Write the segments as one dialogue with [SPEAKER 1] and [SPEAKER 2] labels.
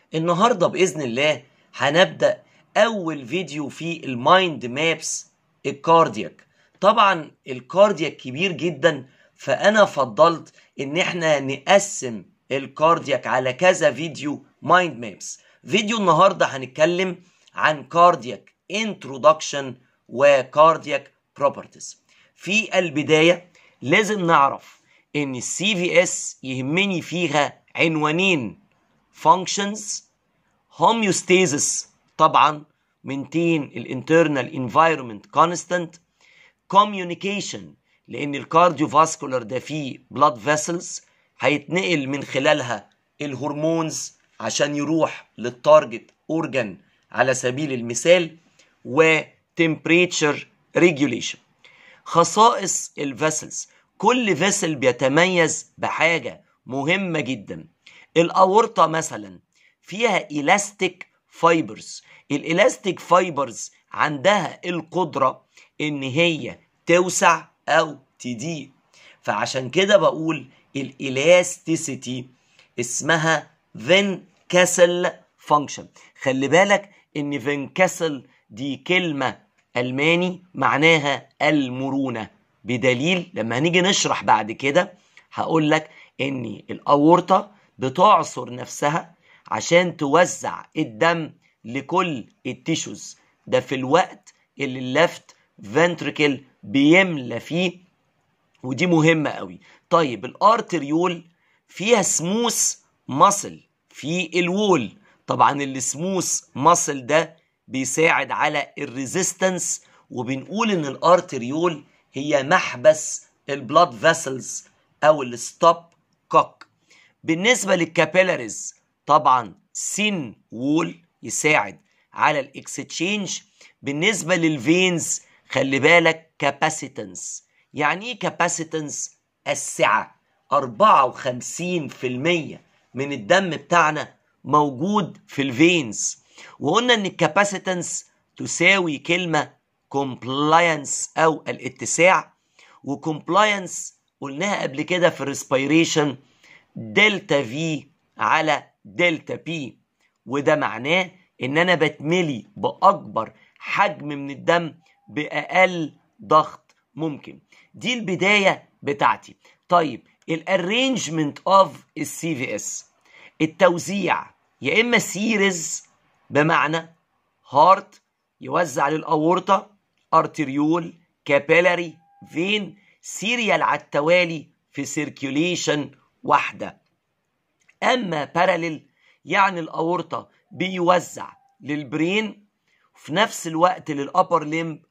[SPEAKER 1] النهارده باذن الله هنبدا اول فيديو في المايند مابس الكاردياك طبعا الكاردياك كبير جدا فانا فضلت ان احنا نقسم الكاردياك على كذا فيديو مايند مابس فيديو النهارده هنتكلم عن كاردياك انترودكشن وكاردياك بروبرتيز في البدايه لازم نعرف ان السي في اس يهمني فيها عنوانين functions homeostasis طبعا maintain الانترنال environment constant communication لان الكارديوفاسكولار ده فيه blood vessels هيتنقل من خلالها الهرمونز عشان يروح للتارجت اورجان على سبيل المثال و temperature regulation خصائص الفيسلز كل فيسل بيتميز بحاجة مهمة جدا الأورطة مثلا فيها إلاستيك فايبرز الإلاستيك فايبرز عندها القدرة إن هي توسع أو تضيق فعشان كده بقول الإلاستيسيتي اسمها فين كاسل فانكشن خلي بالك إن فين كاسل دي كلمة ألماني معناها المرونة بدليل لما هنيجي نشرح بعد كده هقول لك ان الاورطه بتعصر نفسها عشان توزع الدم لكل التيشوز ده في الوقت اللي اللفت فنتريكل بيملى فيه ودي مهمة قوي طيب الارتريول فيها سموث ماسل في الوول طبعا السموث ماسل ده بيساعد على الريزيستنس وبنقول ان الارتريول هي محبس البلاد فيسلز او الستوب كوك بالنسبه للكابيلاريز طبعا سين وول يساعد على الاكستشينج بالنسبه للفينز خلي بالك كاباسيتنس يعني ايه كاباسيتنس السعه 54% من الدم بتاعنا موجود في الفينز وقلنا ان الكاباسيتنس تساوي كلمه كومبلاينس او الاتساع وكومبلاينس قلناها قبل كده في الريسبيريشن دلتا في على دلتا بي وده معناه ان انا بتملي باكبر حجم من الدم باقل ضغط ممكن دي البدايه بتاعتي طيب الارينجمنت اوف السي في اس التوزيع يا اما سيريز بمعنى هارت يوزع للاورطه ارتريول كابيلاري فين سيريال على التوالي في سيركيوليشن واحده اما باراليل يعني الاورطه بيوزع للبرين وفي نفس الوقت للابر ليمب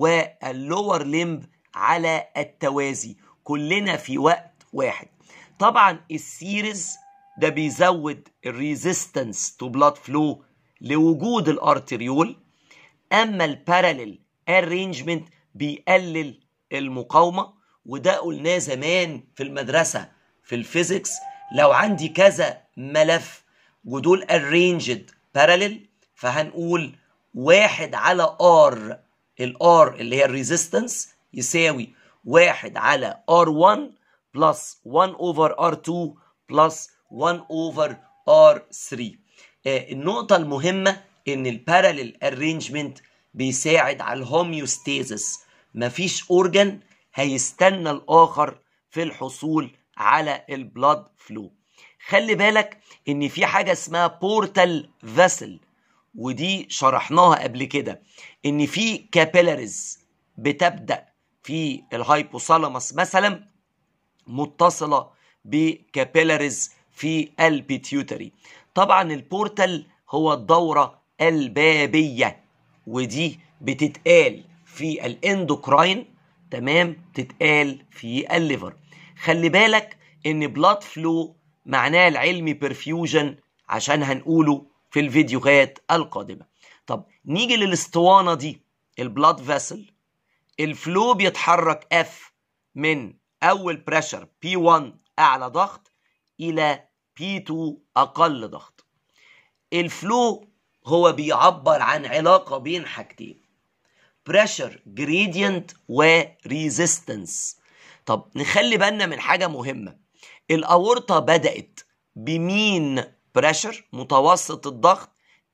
[SPEAKER 1] واللور ليمب على التوازي كلنا في وقت واحد طبعا السيريز ده بيزود الريزيستنس تو بلاد فلو لوجود الارتريول اما الباراليل ارينجمنت بيقلل المقاومه وده قلناه زمان في المدرسه في الفيزيكس لو عندي كذا ملف ودول arranged parallel فهنقول واحد على ار الار اللي هي الريزيستنس يساوي واحد على R1 بلس 1 اوفر R2 بلس 1 اوفر R3 آه النقطة المهمة ان الباراليل ارينجمنت بيساعد على الهوميوستيزس مفيش اورجن هيستنى الاخر في الحصول على البلاد فلو خلي بالك ان في حاجة اسمها بورتال فاسل ودي شرحناها قبل كده ان في كابيلاريز بتبدأ في الهايبوثالاموس مثلا متصلة بكابيلاريز في البيتيوتري طبعا البورتال هو الدورة البابية ودي بتتقال في الاندوكراين تمام تتقال في الليفر خلي بالك ان بلاد فلو معناه العلمي برفيوجن عشان هنقوله في الفيديوهات القادمة طب نيجي للاسطوانة دي البلاد فيسل الفلو بيتحرك اف من اول بريشر P1 اعلى ضغط الى P2 اقل ضغط الفلو هو بيعبر عن علاقة بين حاجتين بريشر جريدينت وريزيستنس طب نخلي بالنا من حاجة مهمة الأورطة بدأت بمين بريشر متوسط الضغط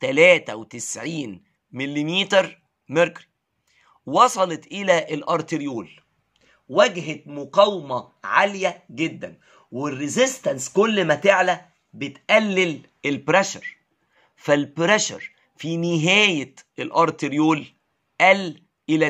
[SPEAKER 1] 93 ملم ميركوري وصلت الى الارتريول واجهت مقاومه عاليه جدا والريزيستنس كل ما تعلى بتقلل البريشر فالبريشر في نهايه الارتريول قل الى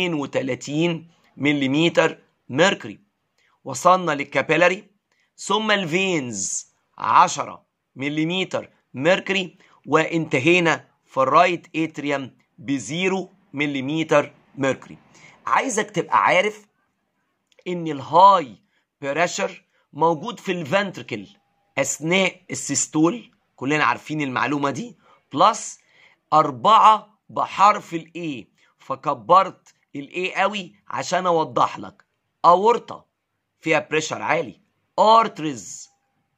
[SPEAKER 1] 32 ملم ميركوري وصلنا للكابيلاري ثم الفينز 10 ملم ميركوري وانتهينا في الرايت اتريوم بزيرو ملم ميركوري عايزك تبقى عارف ان الهاي بريشر موجود في الفنتركل اثناء السيستول كلنا عارفين المعلومه دي بلس أربعة بحرف الاي فكبرت الاي قوي عشان اوضح لك اورطه فيها بريشر عالي ارترز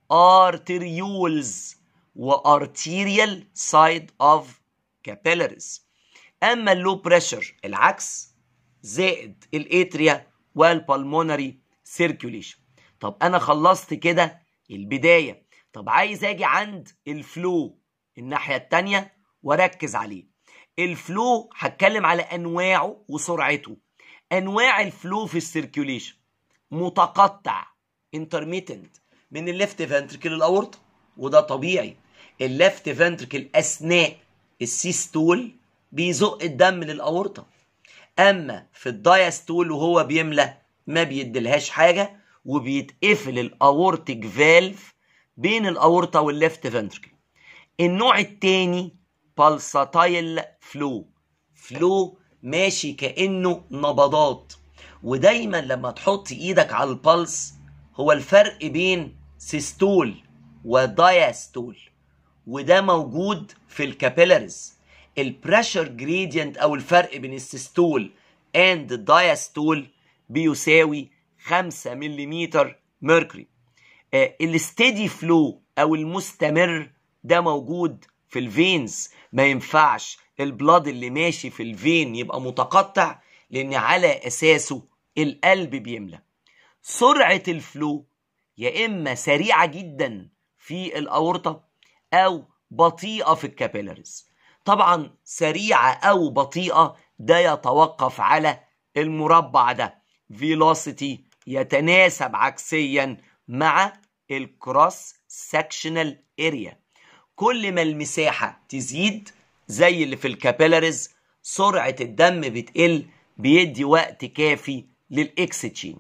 [SPEAKER 1] arterioles وارتيريال سايد اوف capillaries اما اللو بريشر العكس زائد الاتريا والبلمونري سيركيوليشن طب انا خلصت كده البدايه طب عايز اجي عند الفلو الناحيه التانية واركز عليه الفلو هتكلم على انواعه وسرعته انواع الفلو في السيركيوليشن متقطع intermittent من الليفت فنتركل الاورطه وده طبيعي الليفت فنتركل اثناء السيستول بيزق الدم للاورطه اما في الدايستول وهو بيملى ما بيديلهاش حاجه وبيتقفل الاورتيك فالف بين الاورطه والليفت فنتركل النوع الثاني بالساتايل فلو فلو ماشي كانه نبضات ودايما لما تحط ايدك على البلس هو الفرق بين سيستول ودايستول وده موجود في الكابيلاريز البريشر جريدينت او الفرق بين السيستول اند الدايستول بيساوي 5 ملم ميركوري الستيدي فلو او المستمر ده موجود في الفينز ما ينفعش البلاد اللي ماشي في الفين يبقى متقطع لان على اساسه القلب بيملى سرعه الفلو يا اما سريعه جدا في الاورطه او بطيئه في الكابيلاريز طبعا سريعه او بطيئه ده يتوقف على المربع ده velocity يتناسب عكسيا مع الكروس سكشنال اريا كل ما المساحه تزيد زي اللي في الكابيلاريز سرعه الدم بتقل بيدي وقت كافي للاكستشينج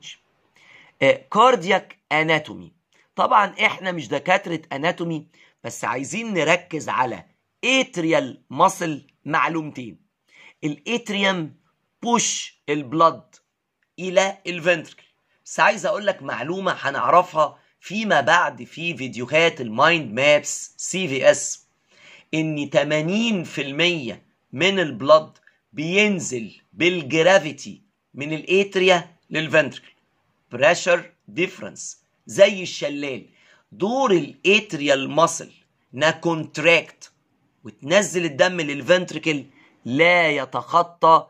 [SPEAKER 1] كاردياك اناتومي طبعا احنا مش دكاتره اناتومي بس عايزين نركز على اتريال ماسل معلومتين الاتريوم بوش البلد الى الفنتركل بس عايز اقول لك معلومه هنعرفها فيما بعد في فيديوهات المايند مابس سي في اس ان 80% من البلد بينزل بالجرافيتي من الاتريا للفنتركل بريشر ديفرنس زي الشلال دور الاتريال ماسل انها كونتراكت وتنزل الدم للفنتركل لا يتخطى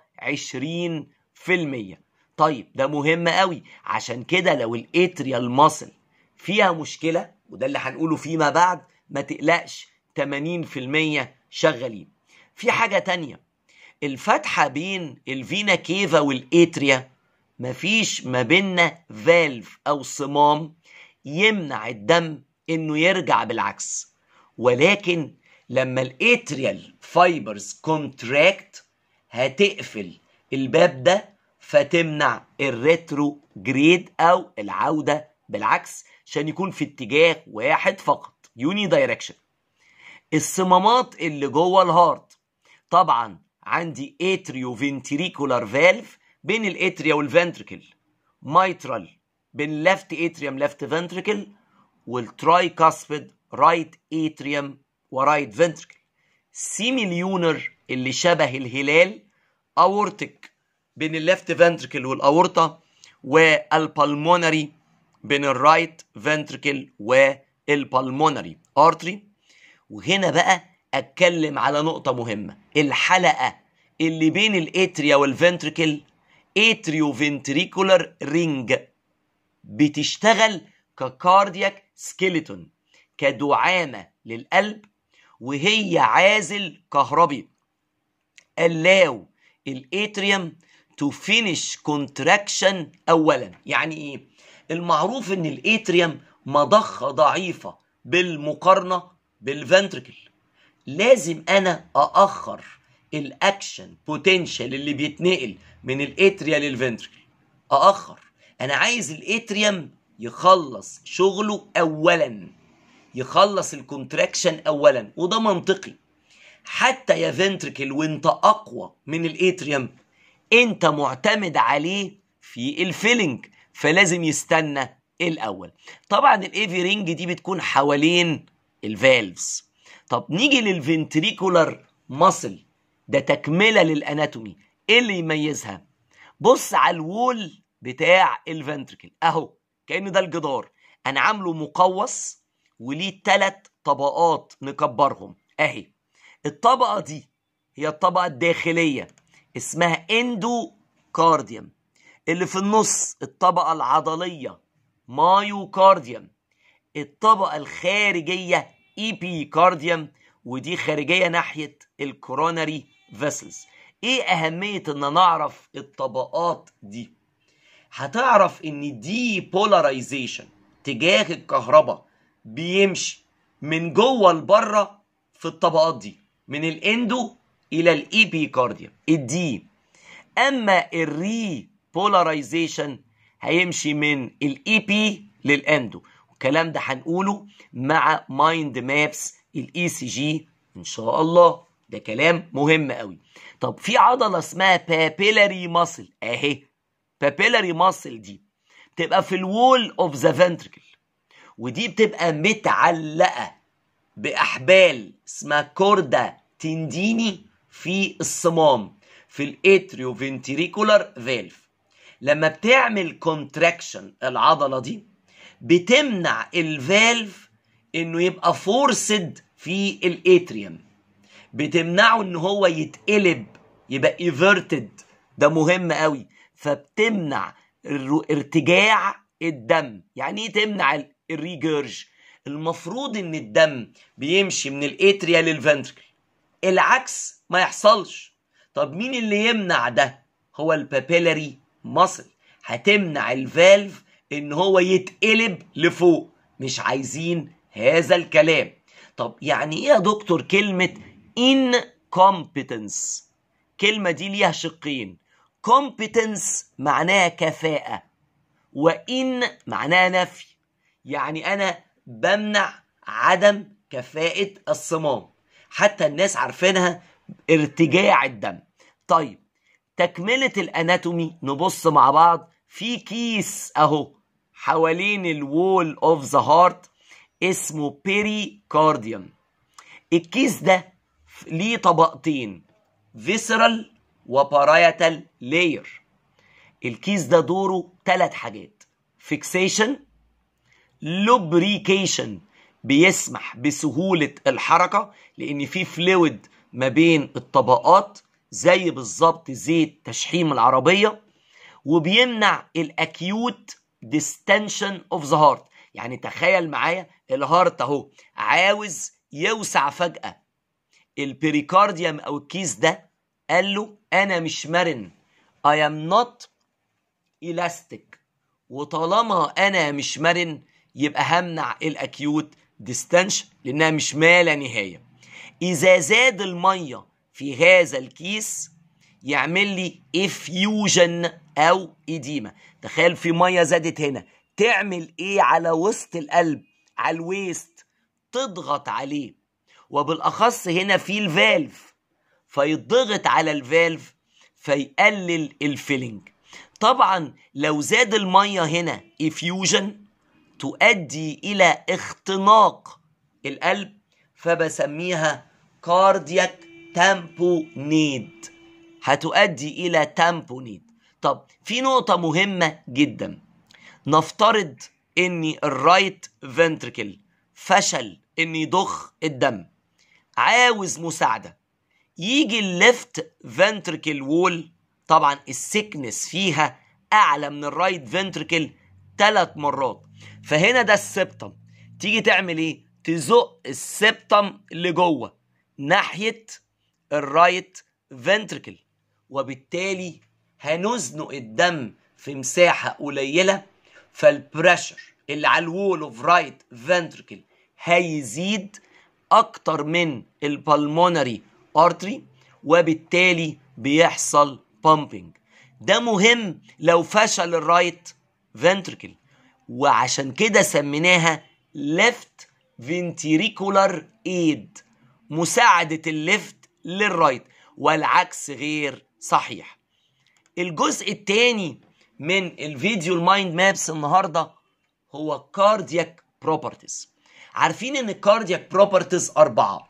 [SPEAKER 1] 20% طيب ده مهم قوي عشان كده لو الاتريال ماسل فيها مشكله وده اللي هنقوله فيما بعد ما تقلقش 80% شغالين في حاجه تانية الفتحه بين الفينا كيفا والاتريا مفيش ما بيننا فالف او صمام يمنع الدم انه يرجع بالعكس ولكن لما الاتريال فايبرز كونتراكت هتقفل الباب ده فتمنع الريترو جريد او العوده بالعكس عشان يكون في اتجاه واحد فقط يوني دايركشن الصمامات اللي جوه الهارت طبعا عندي اتريو فنتريكولار فالف بين الاتريا والفنتركل مايترال بين ليفت اتريوم ليفت فنتركل والتراي كاسبيد رايت اتريوم ورايت فنتركل سيميليونر اللي شبه الهلال اورتك بين الليفت فنتركل والاورطه والبلمونري بين الرايت فنتركل والبلمونري ارتري وهنا بقى اتكلم على نقطه مهمه الحلقه اللي بين الاتريا والفنتركل اتريو فنتريكولار رينج بتشتغل ككاردياك سكيلتون كدعامة للقلب وهي عازل كهربي allow الاتريوم to finish contraction اولا يعني ايه المعروف ان الاتريوم مضخة ضعيفة بالمقارنة بالفنتركل لازم انا ااخر الاكشن بوتنشال اللي بيتنقل من الاتريا للفنتركل ااخر انا عايز الاتريوم يخلص شغله اولا يخلص الكونتراكشن اولا وده منطقي حتى يا فنتركل وانت اقوى من الاتريوم انت معتمد عليه في الفيلنج فلازم يستنى الاول طبعا الايفي رينج دي بتكون حوالين الفالفز طب نيجي للفنتريكولار ماسل ده تكمله للاناتومي ايه اللي يميزها بص على الوول بتاع الفنتركل اهو كأن ده الجدار انا عامله مقوس وليه ثلاث طبقات نكبرهم اهي الطبقه دي هي الطبقه الداخليه اسمها اندو كارديوم اللي في النص الطبقه العضليه مايوكارديوم الطبقه الخارجيه ايبي كارديوم ودي خارجيه ناحيه الكوروناري فيسلز ايه اهميه ان نعرف الطبقات دي هتعرف ان دي بولاريزيشن تجاه الكهرباء بيمشي من جوه لبره في الطبقات دي من الاندو الى الايبي كارديوم الدي اما الري بولاريزيشن هيمشي من الاي بي للاندو والكلام ده هنقوله مع مايند مابس الاي سي جي ان شاء الله ده كلام مهم قوي طب في عضله اسمها بابيلاري ماسل اهي بابيلاري ماسل دي بتبقى في الوول اوف ذا فنتركل ودي بتبقى متعلقه باحبال اسمها كوردا تنديني في الصمام في الاتريو فنتريكولار فالف لما بتعمل كونتراكشن العضله دي بتمنع الفالف انه يبقى فورسد في الاتريوم بتمنعه ان هو يتقلب يبقى ايفرتد ده مهم قوي فبتمنع ارتجاع الدم يعني ايه تمنع الريجرج المفروض ان الدم بيمشي من الاتريا للفنتركل العكس ما يحصلش طب مين اللي يمنع ده هو البابيلاري ماسل هتمنع الفالف ان هو يتقلب لفوق مش عايزين هذا الكلام طب يعني ايه يا دكتور كلمة incompetence كلمة دي ليها شقين competence معناها كفاءة وإن معناها نفي يعني أنا بمنع عدم كفاءة الصمام حتى الناس عارفينها ارتجاع الدم طيب تكملة الاناتومي نبص مع بعض في كيس اهو حوالين الوول اوف ذا هارت اسمه بيريكارديوم الكيس ده ليه طبقتين فيسرال وبارايتال لاير الكيس ده دوره ثلاث حاجات فيكسيشن لوبريكيشن بيسمح بسهولة الحركة لأن في فلويد ما بين الطبقات زي بالظبط زيت تشحيم العربية وبيمنع الأكيوت ديستنشن اوف ذا هارت يعني تخيل معايا الهارت اهو عاوز يوسع فجأة البريكارديوم أو الكيس ده قال له أنا مش مرن I am not elastic وطالما أنا مش مرن يبقى همنع الأكيوت ديستنشن لأنها مش ما لا نهاية إذا زاد المية في هذا الكيس يعمل لي افيوجن أو إديمة تخيل في مية زادت هنا تعمل إيه على وسط القلب على الويست تضغط عليه وبالأخص هنا في الفالف فيضغط على الفالف فيقلل الفيلنج طبعا لو زاد المية هنا افيوجن تؤدي إلى اختناق القلب فبسميها كاردياك تامبونيد هتؤدي إلى تامبونيد طب في نقطة مهمة جدا نفترض ان الرايت فنتركل فشل ان يضخ الدم عاوز مساعدة يجي الليفت فنتركل وول طبعا السكنس فيها اعلى من الرايت فنتركل ثلاث مرات فهنا ده السبتم تيجي تعمل ايه تزق السبتم لجوه ناحيه الرايت فنتركل وبالتالي هنزنق الدم في مساحه قليله فالبريشر اللي على الوول اوف رايت فنتركل هيزيد اكتر من البلمونري ارتري وبالتالي بيحصل بامبنج ده مهم لو فشل الرايت فنتركل وعشان كده سميناها ليفت فنتريكولار ايد مساعدة الليفت للرايت والعكس غير صحيح الجزء الثاني من الفيديو المايند مابس النهارده هو كاردياك بروبرتيز عارفين ان الكاردياك بروبرتيز اربعه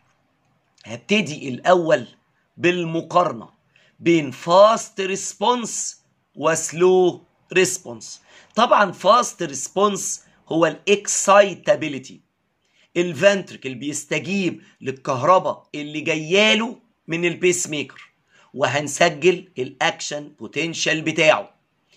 [SPEAKER 1] هبتدي الاول بالمقارنه بين فاست ريسبونس وسلو ريسبونس طبعا فاست ريسبونس هو الاكسايتابيليتي الفنتركل بيستجيب للكهرباء اللي جاياله من البيس ميكر وهنسجل الاكشن بوتنشال بتاعه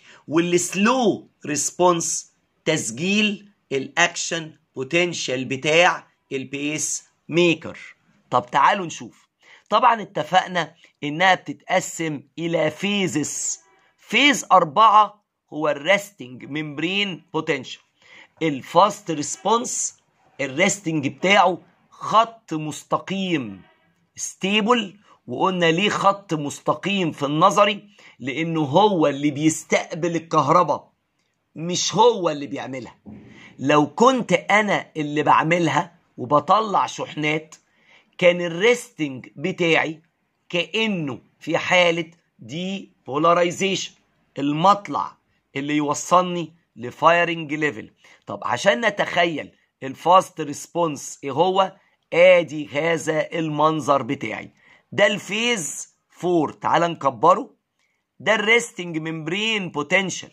[SPEAKER 1] والسلو ريسبونس تسجيل الاكشن بوتنشال بتاع البيس ميكر طب تعالوا نشوف طبعا اتفقنا انها بتتقسم الى فيزز فيز أربعة هو الريستنج ممبرين بوتنشال الفاست ريسبونس الريستنج بتاعه خط مستقيم ستيبل وقلنا ليه خط مستقيم في النظري لانه هو اللي بيستقبل الكهرباء مش هو اللي بيعملها لو كنت انا اللي بعملها وبطلع شحنات كان الريستنج بتاعي كانه في حاله دي بولاريزيشن المطلع اللي يوصلني لفايرنج ليفل طب عشان نتخيل الفاست ريسبونس ايه هو ادي هذا المنظر بتاعي ده الفيز 4 تعال نكبره ده الريستنج ممبرين بوتنشال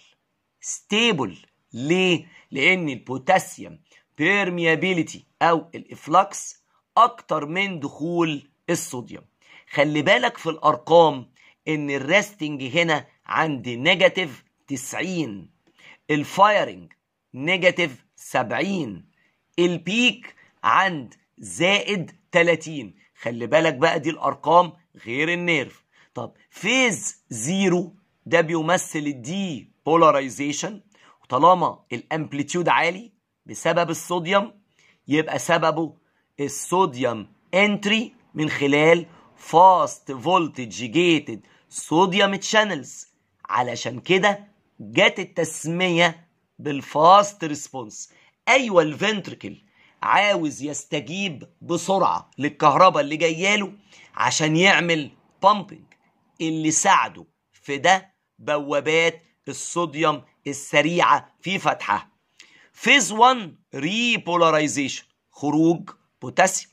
[SPEAKER 1] ستيبل ليه لان البوتاسيوم بيرميابيليتي او الافلكس اكتر من دخول الصوديوم خلي بالك في الارقام ان الريستنج هنا عندي نيجاتيف 90 الفايرنج نيجاتيف 70 البيك عند زائد 30 خلي بالك بقى دي الارقام غير النيرف طب فيز زيرو ده بيمثل الدي بولاريزيشن وطالما الامبليتيود عالي بسبب الصوديوم يبقى سببه الصوديوم انتري من خلال فاست فولتج جيتد صوديوم تشانلز علشان كده جت التسميه بالفاست ريسبونس ايوه الفنتركل عاوز يستجيب بسرعه للكهرباء اللي جاياله عشان يعمل بامبنج اللي ساعده في ده بوابات الصوديوم السريعه في فتحها فيز 1 ريبولاريزيشن خروج بوتاسيوم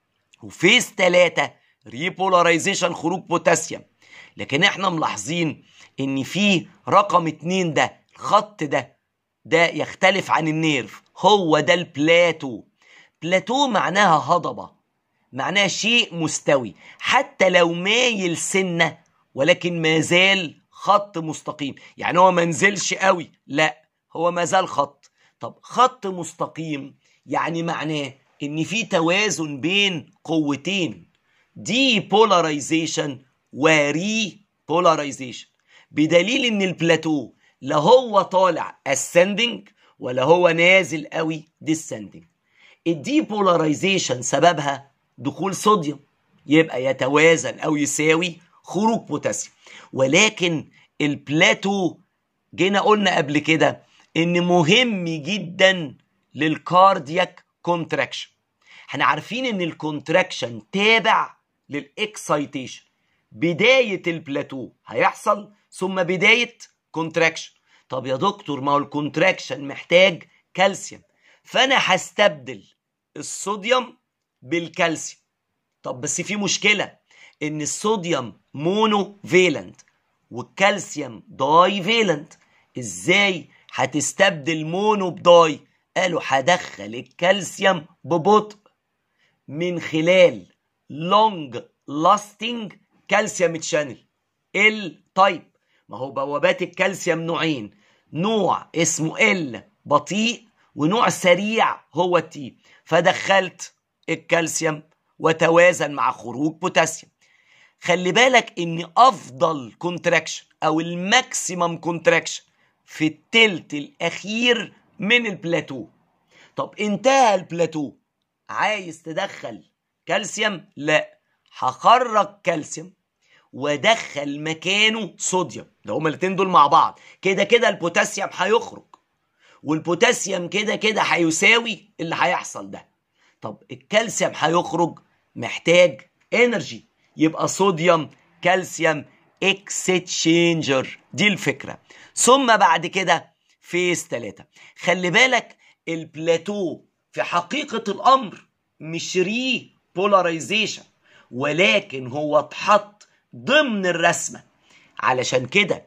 [SPEAKER 1] وفيز 3 ريبولاريزيشن خروج بوتاسيوم لكن احنا ملاحظين ان في رقم اتنين ده الخط ده ده يختلف عن النيرف هو ده البلاتو بلاتو معناها هضبة معناها شيء مستوي حتى لو مايل سنة ولكن ما زال خط مستقيم يعني هو ما نزلش قوي لا هو ما زال خط طب خط مستقيم يعني معناه ان في توازن بين قوتين دي بولاريزيشن وري بولاريزيشن بدليل ان البلاتو لا هو طالع ascending ولا هو نازل قوي descending الديبولاريزيشن سببها دخول صوديوم يبقى يتوازن او يساوي خروج بوتاسيوم ولكن البلاتو جينا قلنا قبل كده ان مهم جدا للكاردياك كونتراكشن احنا عارفين ان الكونتراكشن تابع للاكسايتيشن بدايه البلاتو هيحصل ثم بدايه كونتراكشن طب يا دكتور ما هو الكونتراكشن محتاج كالسيوم فانا هستبدل الصوديوم بالكالسيوم طب بس في مشكله ان الصوديوم مونو فيلنت والكالسيوم داي فيلنت ازاي هتستبدل مونو بداي قالوا هدخل الكالسيوم ببطء من خلال لونج لاستنج كالسيوم تشانل التايب ما هو بوابات الكالسيوم نوعين نوع اسمه ال بطيء ونوع سريع هو التي فدخلت الكالسيوم وتوازن مع خروج بوتاسيوم خلي بالك ان افضل كونتراكشن او الماكسيمم كونتراكشن في التلت الاخير من البلاتو طب انتهى البلاتو عايز تدخل كالسيوم لا هخرج كالسيوم وادخل مكانه صوديوم ده هما الاتنين دول مع بعض كده كده البوتاسيوم هيخرج والبوتاسيوم كده كده هيساوي اللي هيحصل ده طب الكالسيوم هيخرج محتاج انرجي يبقى صوديوم كالسيوم اكستشينجر دي الفكره ثم بعد كده فيز 3 خلي بالك البلاتو في حقيقه الامر مش ري بولاريزيشن ولكن هو اتحط ضمن الرسمه علشان كده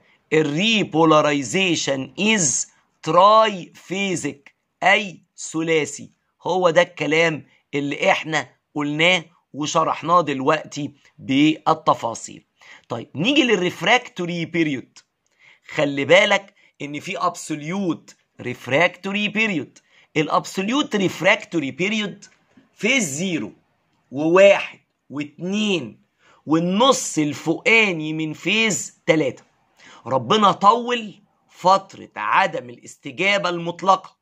[SPEAKER 1] الريبولاريزيشن از تراي فيزيك اي ثلاثي هو ده الكلام اللي احنا قلناه وشرحناه دلوقتي بالتفاصيل طيب نيجي للريفراكتوري بيريود خلي بالك ان في ابسوليوت ريفراكتوري بيريود الابسوليوت ريفراكتوري بيريود فيز زيرو وواحد واتنين والنص الفوقاني من فيز تلاتة ربنا طول فترة عدم الاستجابة المطلقة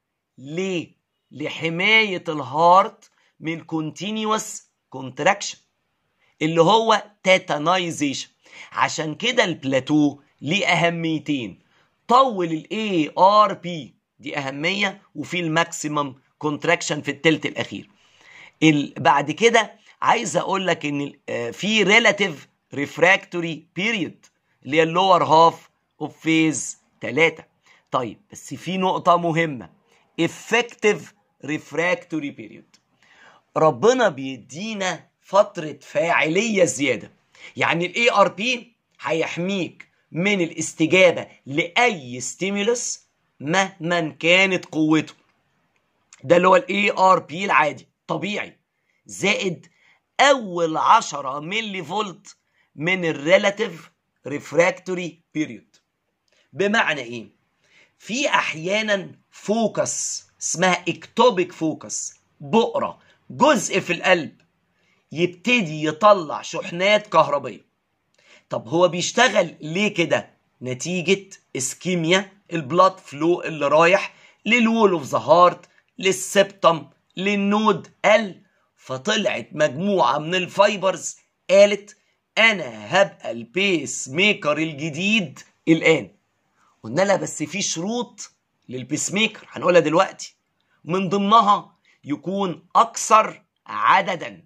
[SPEAKER 1] ليه؟ لحماية الهارت من كونتينيوس كونتراكشن اللي هو تاتانايزيشن عشان كده البلاتو ليه أهميتين طول الاي ار بي دي أهمية وفي الماكسيمم كونتراكشن في التلت الأخير بعد كده عايز أقول لك إن في ريلاتيف ريفراكتوري بيريود اللي هي اللور هاف اوف فيز 3 طيب بس في نقطة مهمة effective refractory period ربنا بيدينا فترة فاعلية زيادة يعني الاي ار بي هيحميك من الاستجابة لأي ستيمولس مهما كانت قوته ده اللي هو الاي ار بي العادي طبيعي زائد أول 10 ملي فولت من الريلاتيف ريفراكتوري بيريود بمعنى ايه في احيانا فوكس اسمها اكتوبيك فوكس بؤره جزء في القلب يبتدي يطلع شحنات كهربيه طب هو بيشتغل ليه كده نتيجه اسكيميا البلاد فلو اللي رايح للوول اوف ذا هارت للسبتم للنود ال فطلعت مجموعه من الفايبرز قالت انا هبقى البيس ميكر الجديد الان قلنا لها بس في شروط للبيس ميكر هنقولها دلوقتي من ضمنها يكون اكثر عددا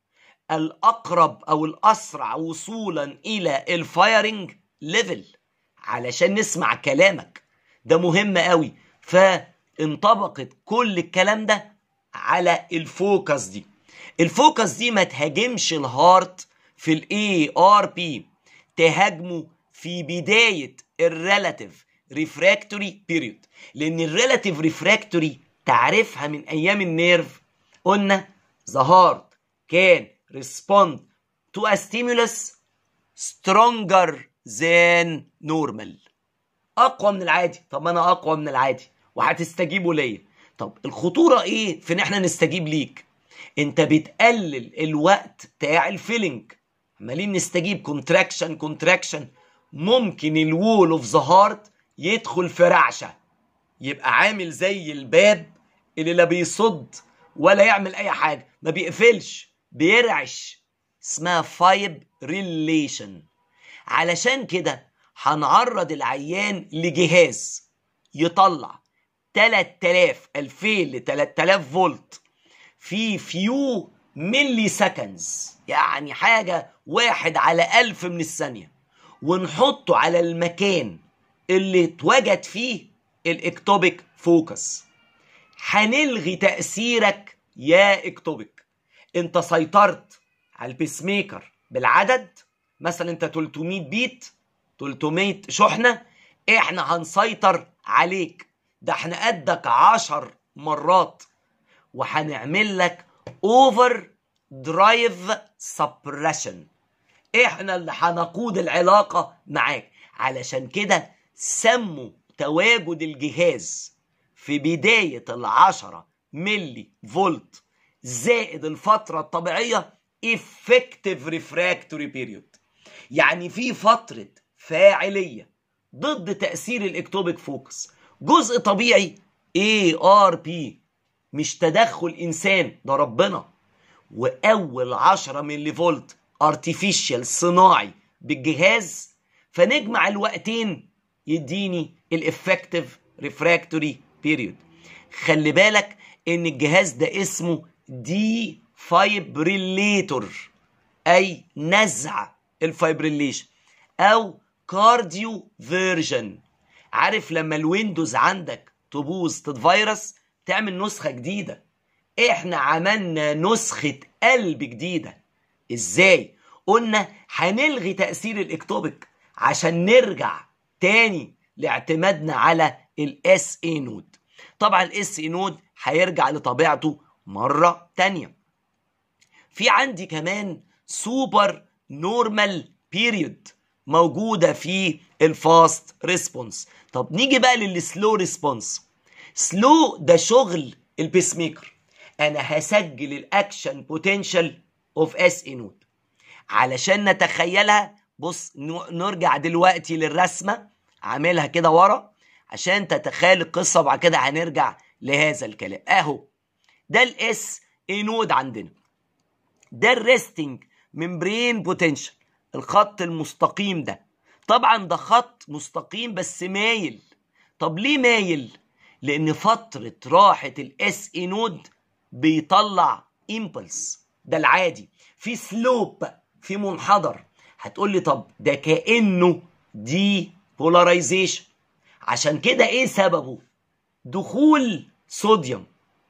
[SPEAKER 1] الاقرب او الاسرع وصولا الى الفايرنج ليفل علشان نسمع كلامك ده مهم قوي فانطبقت كل الكلام ده على الفوكس دي الفوكس دي ما تهاجمش الهارت في الاي ار بي تهاجمه في بدايه الريلاتيف ريفراكتوري بيريود لان الريلاتيف ريفراكتوري تعرفها من ايام النيرف قلنا the heart can respond to a stimulus stronger than normal اقوى من العادي طب ما انا اقوى من العادي وهتستجيبوا ليا طب الخطوره ايه في ان احنا نستجيب ليك انت بتقلل الوقت بتاع الفيلينج عمالين نستجيب كونتراكشن كونتراكشن ممكن الوول اوف ذا هارت يدخل في رعشه يبقى عامل زي الباب اللي لا بيصد ولا يعمل اي حاجه ما بيقفلش بيرعش اسمها فايب ريليشن علشان كده هنعرض للعيان لجهاز يطلع 3000 2000 ل 3000 فولت في فيو ملي سكندز يعني حاجة واحد على ألف من الثانية ونحطه على المكان اللي اتوجد فيه الاكتوبيك فوكس هنلغي تأثيرك يا اكتوبيك انت سيطرت على البيس ميكر بالعدد مثلا انت 300 بيت 300 شحنة احنا هنسيطر عليك ده احنا قدك عشر مرات وهنعمل لك اوفر درايف سبريشن احنا اللي هنقود العلاقة معاك علشان كده سموا تواجد الجهاز في بداية العشرة ملي فولت زائد الفترة الطبيعية effective refractory period يعني في فترة فاعلية ضد تأثير الاكتوبيك فوكس جزء طبيعي ARP مش تدخل إنسان ده ربنا وأول 10 ملي فولت ارتفيشال صناعي بالجهاز فنجمع الوقتين يديني الافكتيف ريفراكتوري بيريود خلي بالك ان الجهاز ده اسمه دي فايبريليتور اي نزع الفايبريليشن او كارديو فيرجن عارف لما الويندوز عندك تبوظ تتفيروس تعمل نسخه جديده احنا عملنا نسخه قلب جديده ازاي قلنا هنلغي تاثير الاكتوبيك عشان نرجع تاني لاعتمادنا على الاس اي نود طبعا الاس اي نود هيرجع لطبيعته مره تانيه في عندي كمان سوبر نورمال بيريود موجوده في الفاست ريسبونس طب نيجي بقى للسلو ريسبونس سلو ده شغل البيس ميكر انا هسجل الاكشن بوتنشال اوف اس اي نود علشان نتخيلها بص نرجع دلوقتي للرسمه عاملها كده ورا عشان تتخيل القصه وبعد كده هنرجع لهذا الكلام اهو ده الاس اي نود عندنا ده الريستنج ممبرين بوتنشال الخط المستقيم ده طبعا ده خط مستقيم بس مايل طب ليه مايل لان فتره راحه الاس اي نود بيطلع امبلس ده العادي في سلوب في منحدر هتقول لي طب ده كانه دي بولاريزيشن عشان كده ايه سببه دخول صوديوم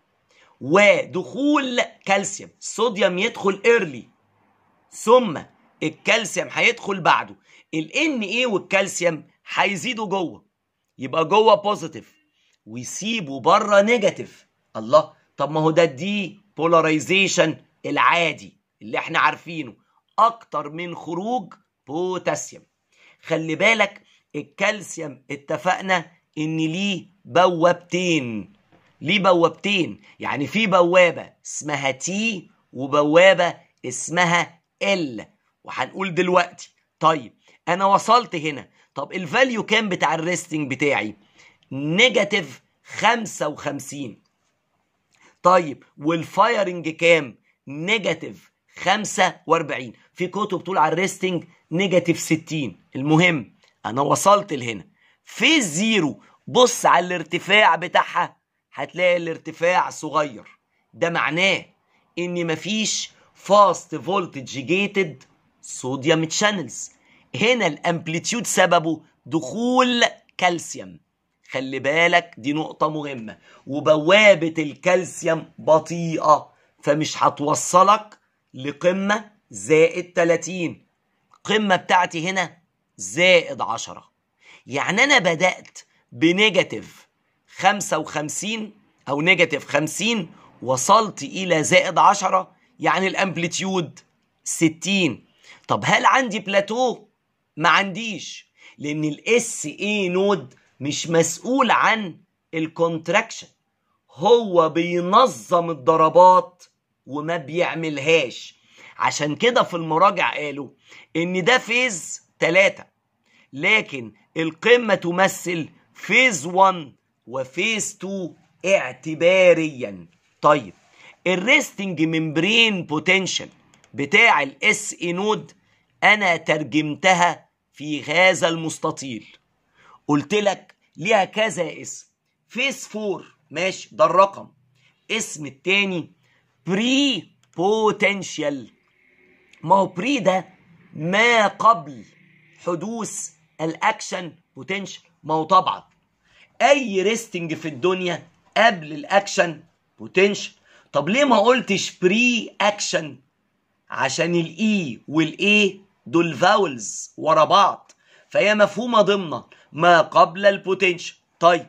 [SPEAKER 1] ودخول كالسيوم الصوديوم يدخل ايرلي ثم الكالسيوم هيدخل بعده الان ايه والكالسيوم هيزيدوا جوه يبقى جوه بوزيتيف ويسيبوا بره نيجاتيف الله طب ما هو ده دي بولاريزيشن العادي اللي احنا عارفينه اكتر من خروج بوتاسيوم خلي بالك الكالسيوم اتفقنا ان ليه بوابتين ليه بوابتين يعني في بوابه اسمها تي وبوابه اسمها ال وهنقول دلوقتي طيب انا وصلت هنا طب الفاليو كام بتاع الريستنج بتاعي نيجاتيف 55 طيب والفايرنج كام نيجاتيف 45 في كتب بتقول على الريستنج نيجاتيف 60 المهم انا وصلت لهنا في الزيرو بص على الارتفاع بتاعها هتلاقي الارتفاع صغير ده معناه ان مفيش فاست فولتج جيتد صوديوم تشانلز هنا الامبليتيود سببه دخول كالسيوم خلي بالك دي نقطة مهمة وبوابة الكالسيوم بطيئة فمش هتوصلك لقمة زائد 30 القمة بتاعتي هنا زائد 10 يعني أنا بدأت بنيجاتيف 55 أو نيجاتيف 50 وصلت إلى زائد 10 يعني الأمبليتيود 60 طب هل عندي بلاتو؟ ما عنديش لأن الاس اي نود مش مسؤول عن الكونتراكشن هو بينظم الضربات وما بيعملهاش عشان كده في المراجع قالوا ان ده فيز 3 لكن القمة تمثل فيز 1 وفيز 2 اعتباريا طيب الريستنج ممبرين بوتنشال بتاع الاس اي نود انا ترجمتها في هذا المستطيل قلت لك ليها كذا اسم فيس 4 ماشي ده الرقم اسم التاني بري بوتنشال ما هو بري ده ما قبل حدوث الاكشن بوتنشال ما هو طبعا اي ريستنج في الدنيا قبل الاكشن بوتنشال طب ليه ما قلتش بري اكشن عشان الاي والاي دول فاولز ورا بعض فهي مفهومه ضمن ما قبل البوتنشال طيب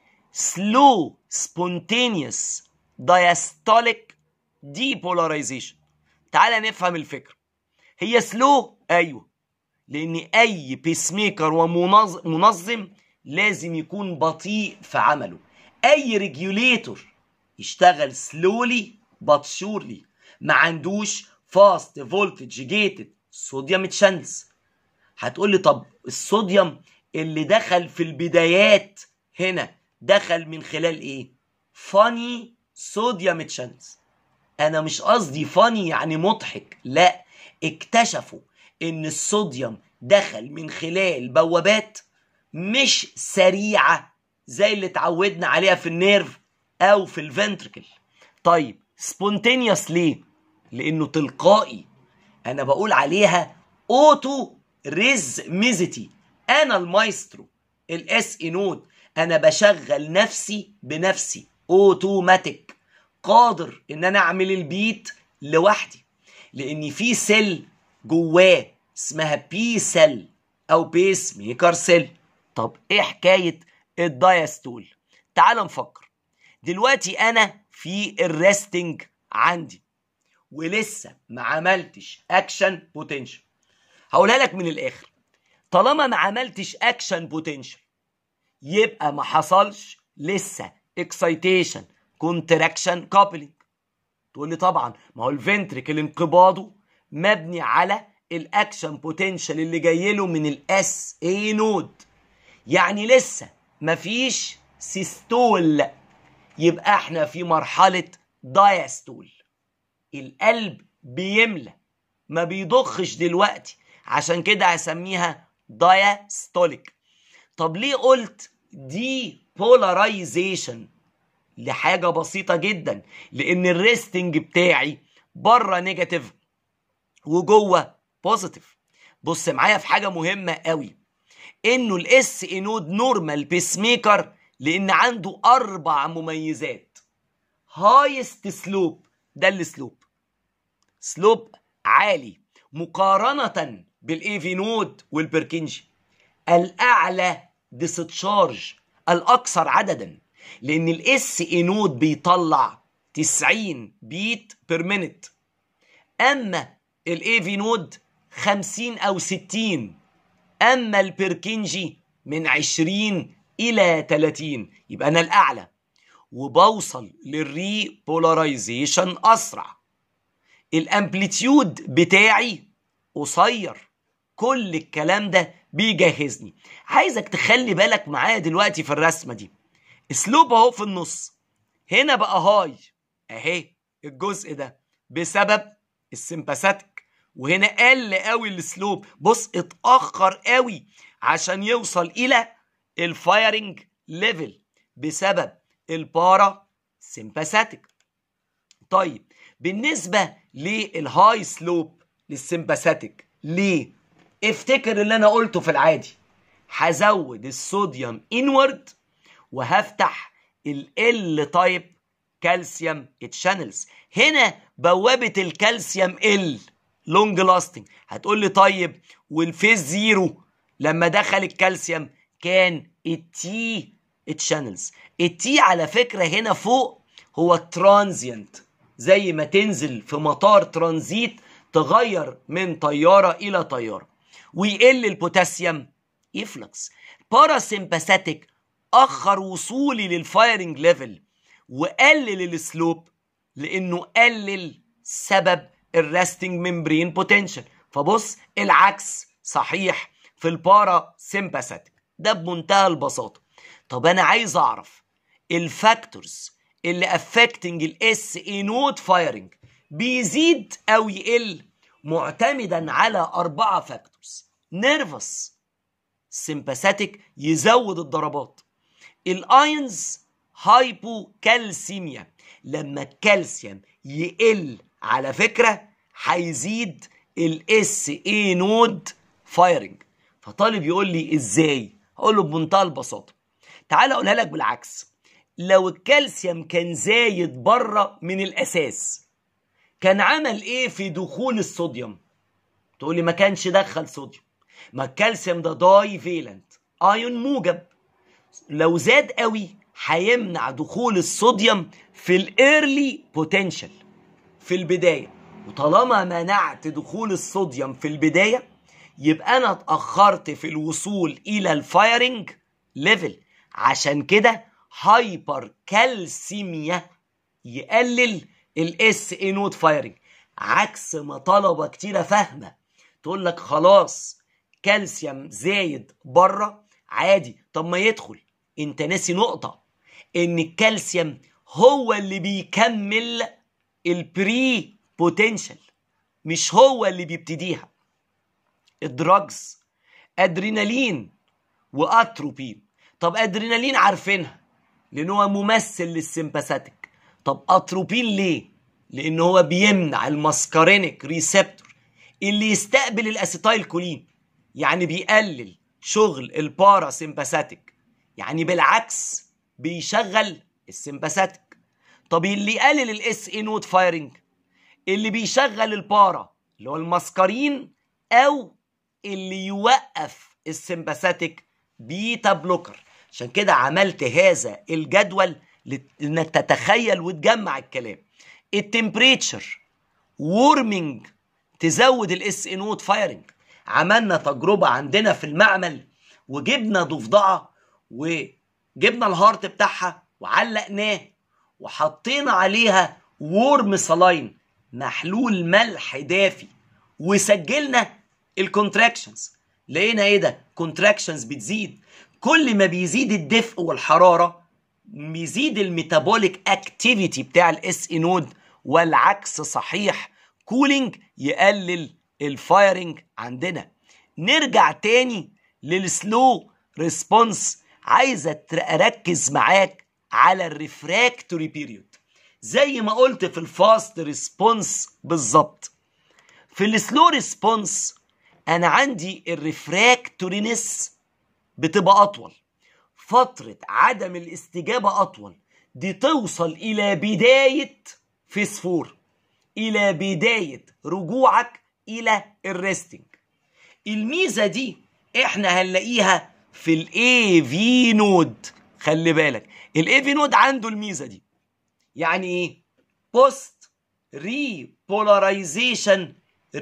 [SPEAKER 1] سلو سبونتينيوس diastolic depolarization تعال نفهم الفكرة هي سلو ايوه لان اي بيس ميكر ومنظم لازم يكون بطيء في عمله اي ريجوليتور يشتغل سلولي بات شورلي ما عندوش فاست فولتج جيتد صوديوم تشانلز هتقول لي طب الصوديوم اللي دخل في البدايات هنا دخل من خلال ايه فاني صوديوم تشانلز انا مش قصدي فاني يعني مضحك لا اكتشفوا ان الصوديوم دخل من خلال بوابات مش سريعه زي اللي اتعودنا عليها في النيرف او في الفنتركل طيب سبونتينيوس ليه لانه تلقائي انا بقول عليها اوتو ريزميزيتي انا المايسترو الاس اي نود انا بشغل نفسي بنفسي اوتوماتيك قادر ان انا اعمل البيت لوحدي لان في سيل جواه اسمها بي سيل او بيس ميكر سيل طب ايه حكايه الدايستول تعال نفكر دلوقتي انا في الريستنج عندي ولسه ما عملتش اكشن بوتنشال هقولها لك من الاخر طالما ما عملتش اكشن بوتنشال يبقى ما حصلش لسه اكسايتيشن كونتراكشن كابلنج تقول لي طبعا ما هو الفنتريكل انقباضه مبني على الاكشن بوتنشال اللي جاي له من الاس اي نود يعني لسه مفيش سيستول يبقى احنا في مرحله دايستول القلب بيملى ما بيضخش دلوقتي عشان كده هسميها دايستوليك طب ليه قلت دي بولاريزيشن لحاجه بسيطه جدا لان الريستنج بتاعي بره نيجاتيف وجوه بوزيتيف بص معايا في حاجه مهمه قوي انه الاس اي نود نورمال بيس ميكر لان عنده اربع مميزات هايست سلوب ده السلوب سلوب عالي مقارنة بالاي في نود والبركنجي الاعلى ديستشارج الاكثر عددا لان الاس اي نود بيطلع 90 بيت بير مينت اما الاي في نود 50 او 60 اما البركنجي من 20 الى 30 يبقى انا الاعلى وبوصل للري بولاريزيشن اسرع الامبليتيود بتاعي قصير كل الكلام ده بيجهزني عايزك تخلي بالك معايا دلوقتي في الرسمه دي اسلوب اهو في النص هنا بقى هاي اهي الجزء ده بسبب السمباثيك وهنا قل قوي السلوب بص اتاخر قوي عشان يوصل الى الفايرنج ليفل بسبب البارا سمباثيك طيب بالنسبه للهاي سلوب للسمباثيك ليه افتكر اللي انا قلته في العادي هزود الصوديوم انورد وهفتح ال تايب كالسيوم تشانلز هنا بوابه الكالسيوم ال لونج لاستنج هتقول لي طيب والفيز زيرو لما دخل الكالسيوم كان التي تشانلز التي على فكره هنا فوق هو الترانزيانت زي ما تنزل في مطار ترانزيت تغير من طياره الى طياره ويقل البوتاسيوم يفلكس باراسمباثيك اخر وصولي للفايرنج ليفل وقلل السلوب لانه قلل سبب الريستنج ممبرين بوتنشال فبص العكس صحيح في البارا سيمباثيك ده بمنتهى البساطه طب انا عايز اعرف الفاكتورز اللي افكتنج الاس اي نود فايرنج بيزيد او يقل معتمدا على اربعه فاكتورز نيرفس سيمباثيك يزود الضربات الاينز هايبوكالسيميا لما الكالسيوم يقل على فكره هيزيد الاس اي نود فايرنج فطالب يقول لي ازاي هقول له بمنتهى البساطه تعال اقولها لك بالعكس لو الكالسيوم كان زايد بره من الاساس كان عمل ايه في دخول الصوديوم تقول لي ما كانش دخل صوديوم ما الكالسيوم ده داي فيلنت ايون موجب لو زاد قوي هيمنع دخول الصوديوم في الايرلي بوتنشال في البدايه وطالما منعت دخول الصوديوم في البدايه يبقى انا اتاخرت في الوصول الى الفايرنج ليفل عشان كده هايبر كالسيميا يقلل الاس اي نود فايرنج عكس ما طلبه كتيره فاهمه تقول لك خلاص كالسيوم زايد بره عادي طب ما يدخل انت ناسي نقطه ان الكالسيوم هو اللي بيكمل البري بوتنشال مش هو اللي بيبتديها الدراجز ادرينالين واتروبين طب ادرينالين عارفينها لان هو ممثل للسمباثيك طب اتروبين ليه لان هو بيمنع الماسكارينيك ريسبتور اللي يستقبل الاسيتايل كولين يعني بيقلل شغل البارا سمباثيك يعني بالعكس بيشغل السمباثيك طب اللي يقلل الاس اي نوت فايرنج اللي بيشغل البارا اللي هو الماسكارين او اللي يوقف السمباثيك بيتا بلوكر عشان كده عملت هذا الجدول انك تتخيل وتجمع الكلام التمبريتشر وورمنج تزود الاس ان نوت فايرنج عملنا تجربه عندنا في المعمل وجبنا ضفدعه وجبنا الهارت بتاعها وعلقناه وحطينا عليها وورم سلاين محلول ملح دافي وسجلنا الكونتراكشنز لقينا ايه ده كونتراكشنز بتزيد كل ما بيزيد الدفء والحراره بيزيد الميتابوليك اكتيفيتي بتاع الاس نود والعكس صحيح كولينج يقلل الفايرنج عندنا نرجع تاني للسلو ريسبونس عايزه اركز معاك على الريفراكتوري بيريود زي ما قلت في الفاست ريسبونس بالظبط في السلو ريسبونس انا عندي الريفراكتورينس بتبقى اطول فتره عدم الاستجابه اطول دي توصل الى بدايه فيس فور الى بدايه رجوعك الى الريستنج الميزه دي احنا هنلاقيها في الاي في نود خلي بالك الاي في نود عنده الميزه دي يعني ايه بوست ريبولاريزيشن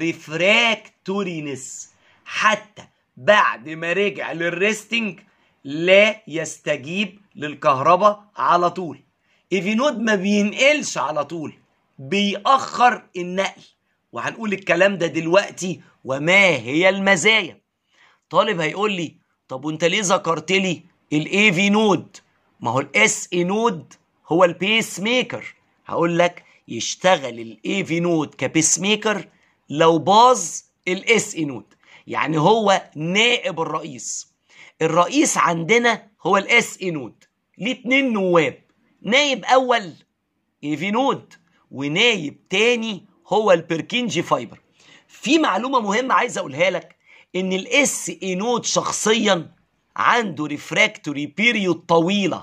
[SPEAKER 1] ريفراكتورينس حتى بعد ما رجع للريستنج لا يستجيب للكهرباء على طول ايفينود ما بينقلش على طول بيأخر النقل وهنقول الكلام ده دلوقتي وما هي المزايا طالب هيقول لي طب وانت ليه ذكرت لي الاي في نود ما هو الاس اي نود هو البيس ميكر هقول لك يشتغل الاي في نود كبيس ميكر لو باظ الاس اي نود يعني هو نائب الرئيس الرئيس عندنا هو الاس اي نود ليه اتنين نواب نايب اول اي في نود ونايب تاني هو البركينجي فايبر في معلومه مهمه عايز اقولها لك ان الاس اي نود شخصيا عنده ريفراكتوري بيريود طويله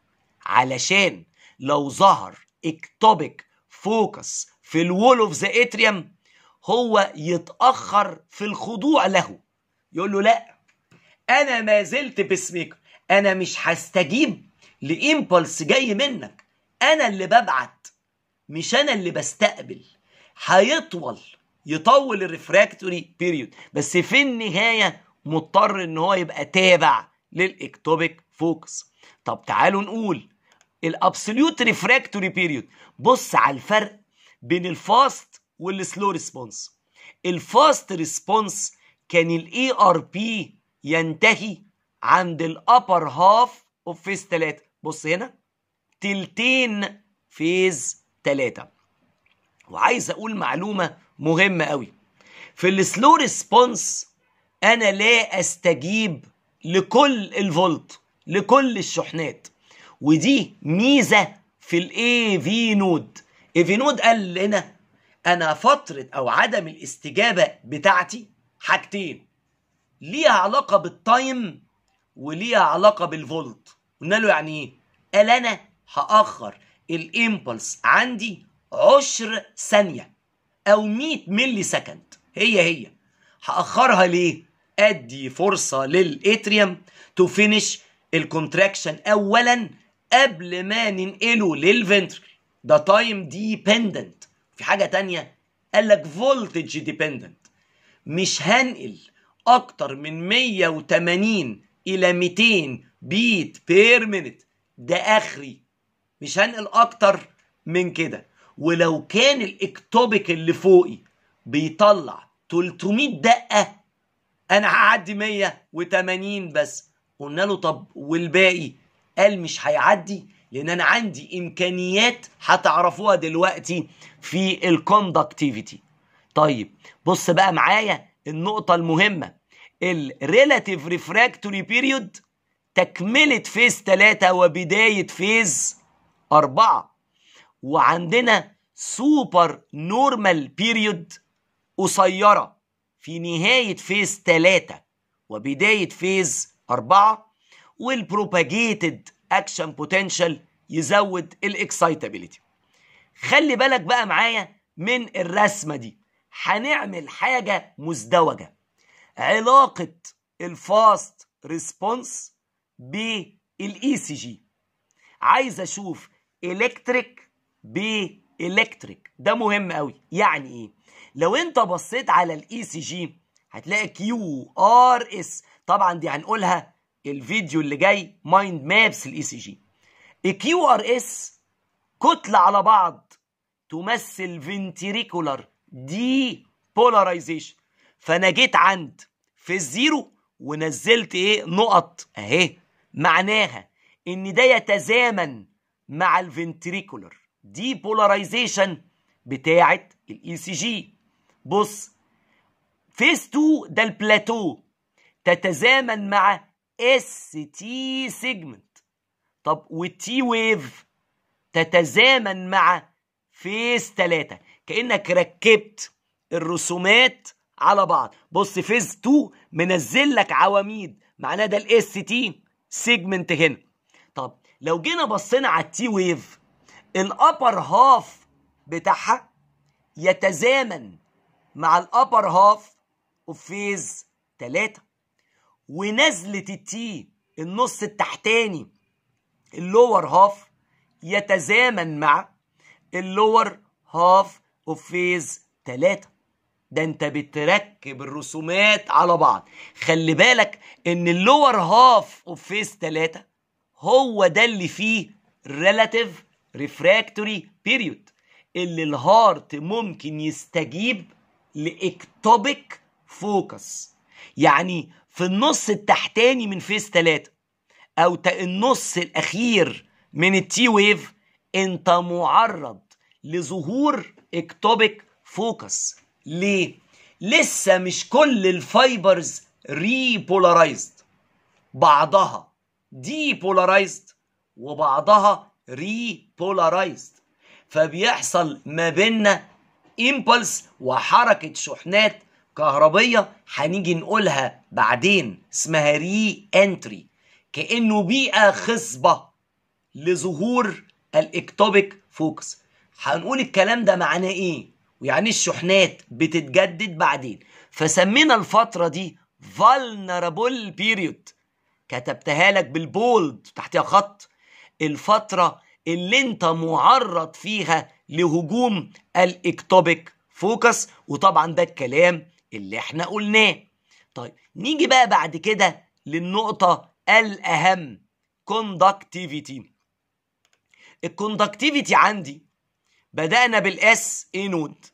[SPEAKER 1] علشان لو ظهر اكتوبيك فوكس في الوول اوف ذا اتريوم هو يتاخر في الخضوع له يقول له لا انا ما زلت بسميكر انا مش هستجيب لامبلس جاي منك انا اللي ببعت مش انا اللي بستقبل هيطول يطول الريفراكتوري بيريود بس في النهايه مضطر ان هو يبقى تابع للاكتوبيك فوكس طب تعالوا نقول الابسوليوت ريفراكتوري بيريود بص على الفرق بين الفاست والسلو ريسبونس الفاست ريسبونس كان الاي ار بي ينتهي عند الابر هاف اوف فيز 3 بص هنا تلتين فيز 3 وعايز اقول معلومه مهمه قوي في السلو ريسبونس انا لا استجيب لكل الفولت لكل الشحنات ودي ميزه في الاي في نود اي في نود قال لنا انا فتره او عدم الاستجابه بتاعتي حاجتين ليها علاقه بالتايم وليها علاقه بالفولت قلنا له يعني ايه قال انا هاخر الامبلس عندي عشر ثانيه او 100 ملي سكند هي هي هاخرها ليه ادي فرصه للاتريوم تو فينش الكونتراكشن اولا قبل ما ننقله للفنتركل ده تايم ديبندنت في حاجه تانية قال لك فولتج ديبندنت مش هنقل اكتر من 180 الى 200 بيت بير مينت ده اخري مش هنقل اكتر من كده ولو كان الاكتوبيك اللي فوقي بيطلع 300 دقه انا هعدي 180 بس قلنا له طب والباقي قال مش هيعدي لان انا عندي امكانيات هتعرفوها دلوقتي في الكوندكتيفيتي طيب بص بقى معايا النقطة المهمة الريلاتيف ريفراكتوري بيريود تكملة فيز 3 وبداية فيز 4 وعندنا سوبر نورمال بيريود قصيرة في نهاية فيز 3 وبداية فيز 4 والبروباجيتد اكشن بوتنشال يزود الاكسايتابيليتي خلي بالك بقى معايا من الرسمة دي هنعمل حاجة مزدوجة علاقة الفاست ريسبونس بالاي سي جي عايز اشوف الكتريك بالكتريك ده مهم قوي يعني ايه لو انت بصيت على الاي سي جي هتلاقي كيو ار اس طبعا دي هنقولها الفيديو اللي جاي مايند مابس الاي سي جي الكيو ار اس كتله على بعض تمثل فنتريكولار دي بولاريزيشن فانا جيت عند في الزيرو ونزلت ايه نقط اهي معناها ان ده يتزامن مع الفنتريكولار دي بولاريزيشن بتاعه الاي سي جي بص فيز 2 ده البلاتو تتزامن مع اس تي سيجمنت طب والتي ويف تتزامن مع فيز 3 كانك ركبت الرسومات على بعض بص فيز 2 منزل لك عواميد معناه ده الاس تي سيجمنت هنا طب لو جينا بصينا على التي ويف الابر هاف بتاعها يتزامن مع الابر هاف اوف فيز 3 ونزله التي النص التحتاني اللور هاف يتزامن مع اللور هاف اوف فيز 3 ده انت بتركب الرسومات على بعض خلي بالك ان اللور هاف اوف فيز 3 هو ده اللي فيه ريلاتيف ريفراكتوري بيريود اللي الهارت ممكن يستجيب لاكتوبيك فوكس يعني في النص التحتاني من فيز 3 او النص الاخير من التي ويف انت معرض لظهور اكتوبيك فوكس ليه لسه مش كل الفايبرز ريبولارايزد بعضها ديبولارايزد وبعضها ريبولارايزد فبيحصل ما بيننا امبلس وحركه شحنات كهربيه هنيجي نقولها بعدين اسمها ري انتري كانه بيئه خصبه لظهور الاكتوبيك فوكس هنقول الكلام ده معناه ايه ويعني الشحنات بتتجدد بعدين فسمينا الفتره دي vulnerable period كتبتها لك بالبولد تحتها خط الفتره اللي انت معرض فيها لهجوم الاكتوبيك فوكس وطبعا ده الكلام اللي احنا قلناه طيب نيجي بقى بعد كده للنقطة الأهم conductivity الكوندكتيفيتي عندي بدأنا بالاس اي نود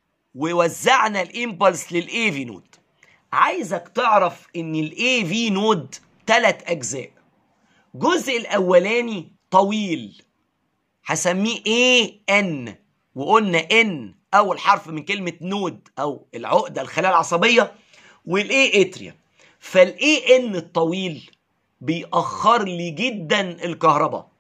[SPEAKER 1] ووزعنا الامبلس للاي في نود عايزك تعرف ان الاي في نود ثلاث اجزاء الجزء الاولاني طويل هسميه اي ان وقلنا ان اول حرف من كلمه نود او العقده الخلايا العصبيه والاي اتريا فالاي ان الطويل بيأخر لي جدا الكهرباء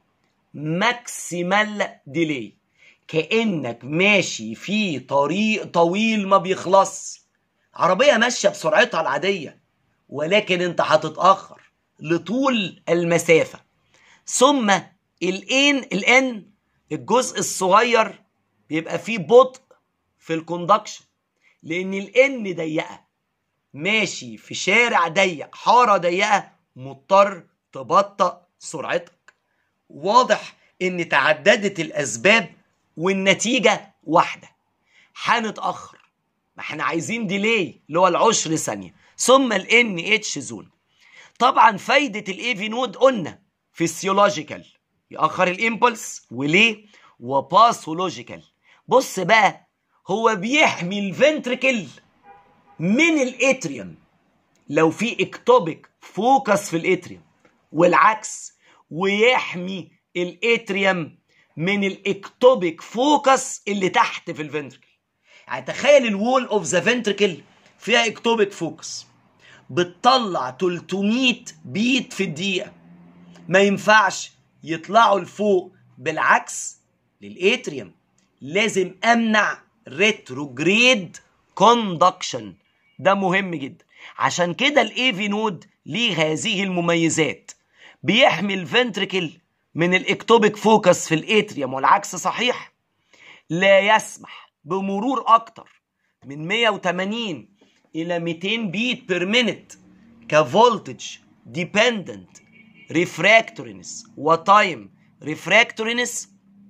[SPEAKER 1] ماكسيمال ديلي كانك ماشي في طريق طويل ما بيخلص عربيه ماشيه بسرعتها العاديه ولكن انت هتتاخر لطول المسافه ثم الان الان الجزء الصغير بيبقى فيه بطء في الكوندكشن لان الان ضيقه ماشي في شارع ضيق حاره ضيقه مضطر تبطأ سرعتك واضح ان تعددت الاسباب والنتيجه واحده هنتاخر ما احنا عايزين ديلي اللي هو العشر ثانيه ثم الان اتش زون طبعا فايده الاي في نود قلنا فيسيولوجيكال يأخر الامبلس وليه وباثولوجيكال بص بقى هو بيحمي الفنتركل من الاتريوم لو في اكتوبيك فوكس في الاتريوم والعكس ويحمي الاتريوم من الاكتوبيك فوكس اللي تحت في الفنتركل يعني تخيل الوول اوف ذا فنتركل فيها اكتوبيك فوكس بتطلع 300 بيت في الدقيقه ما ينفعش يطلعوا لفوق بالعكس للاتريوم لازم امنع ريتروجريد كوندكشن ده مهم جدا عشان كده الايفي نود ليه هذه المميزات بيحمي الفنتركل من الاكتوبيك فوكس في الاتريوم والعكس صحيح لا يسمح بمرور اكتر من 180 الى 200 بيت بير مينت كفولتج ديبندنت ريفراكتورينس وتايم ريفراكتورينس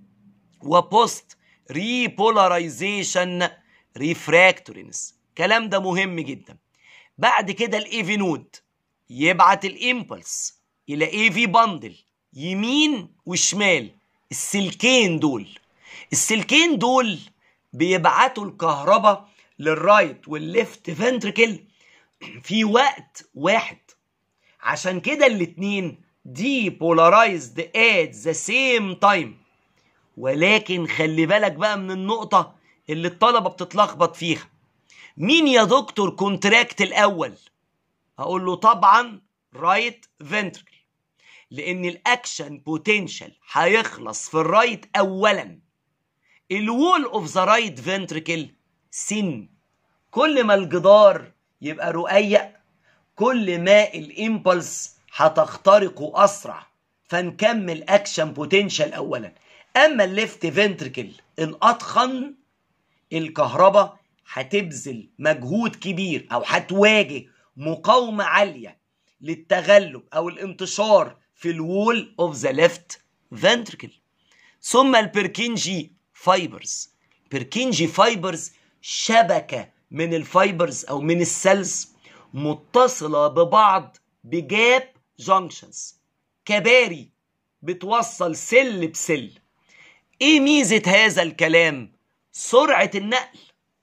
[SPEAKER 1] وبوست ريبولاريزيشن ريفراكتورينس الكلام ده مهم جدا بعد كده الايفي نود يبعت الامبلس الى ايفي باندل يمين وشمال السلكين دول السلكين دول بيبعتوا الكهرباء للرايت والليفت فنتركل في وقت واحد عشان كده الاتنين دي بولارايزد ات ذا سيم تايم ولكن خلي بالك بقى من النقطة اللي الطلبة بتتلخبط فيها مين يا دكتور كونتراكت الأول هقول له طبعا رايت فنتركل لأن الأكشن بوتنشال هيخلص في الرايت أولا الوول اوف ذا رايت فنتركل سن كل ما الجدار يبقى رقيق كل ما الامبلس هتخترقه اسرع فنكمل اكشن بوتنشال اولا اما الليفت فنتركل الاضخم الكهرباء هتبذل مجهود كبير او هتواجه مقاومه عاليه للتغلب او الانتشار في الوول اوف ذا ليفت فنتركل ثم البركنجي فايبرز بيركنجي فايبرز شبكه من الفايبرز او من السيلز متصله ببعض بجاب جانكشنز كباري بتوصل سل بسل ايه ميزه هذا الكلام سرعه النقل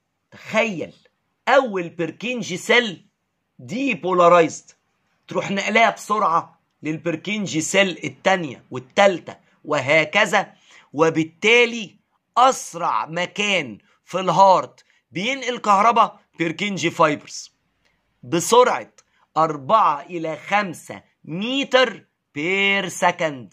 [SPEAKER 1] تخيل اول بيركنجي سيل دي بولارايزد تروح نقلها بسرعه للبركنجي سيل التانية والتالتة وهكذا وبالتالي اسرع مكان في الهارت بينقل كهرباء بيركنجي فايبرز بسرعة 4 إلى 5 متر بير سكند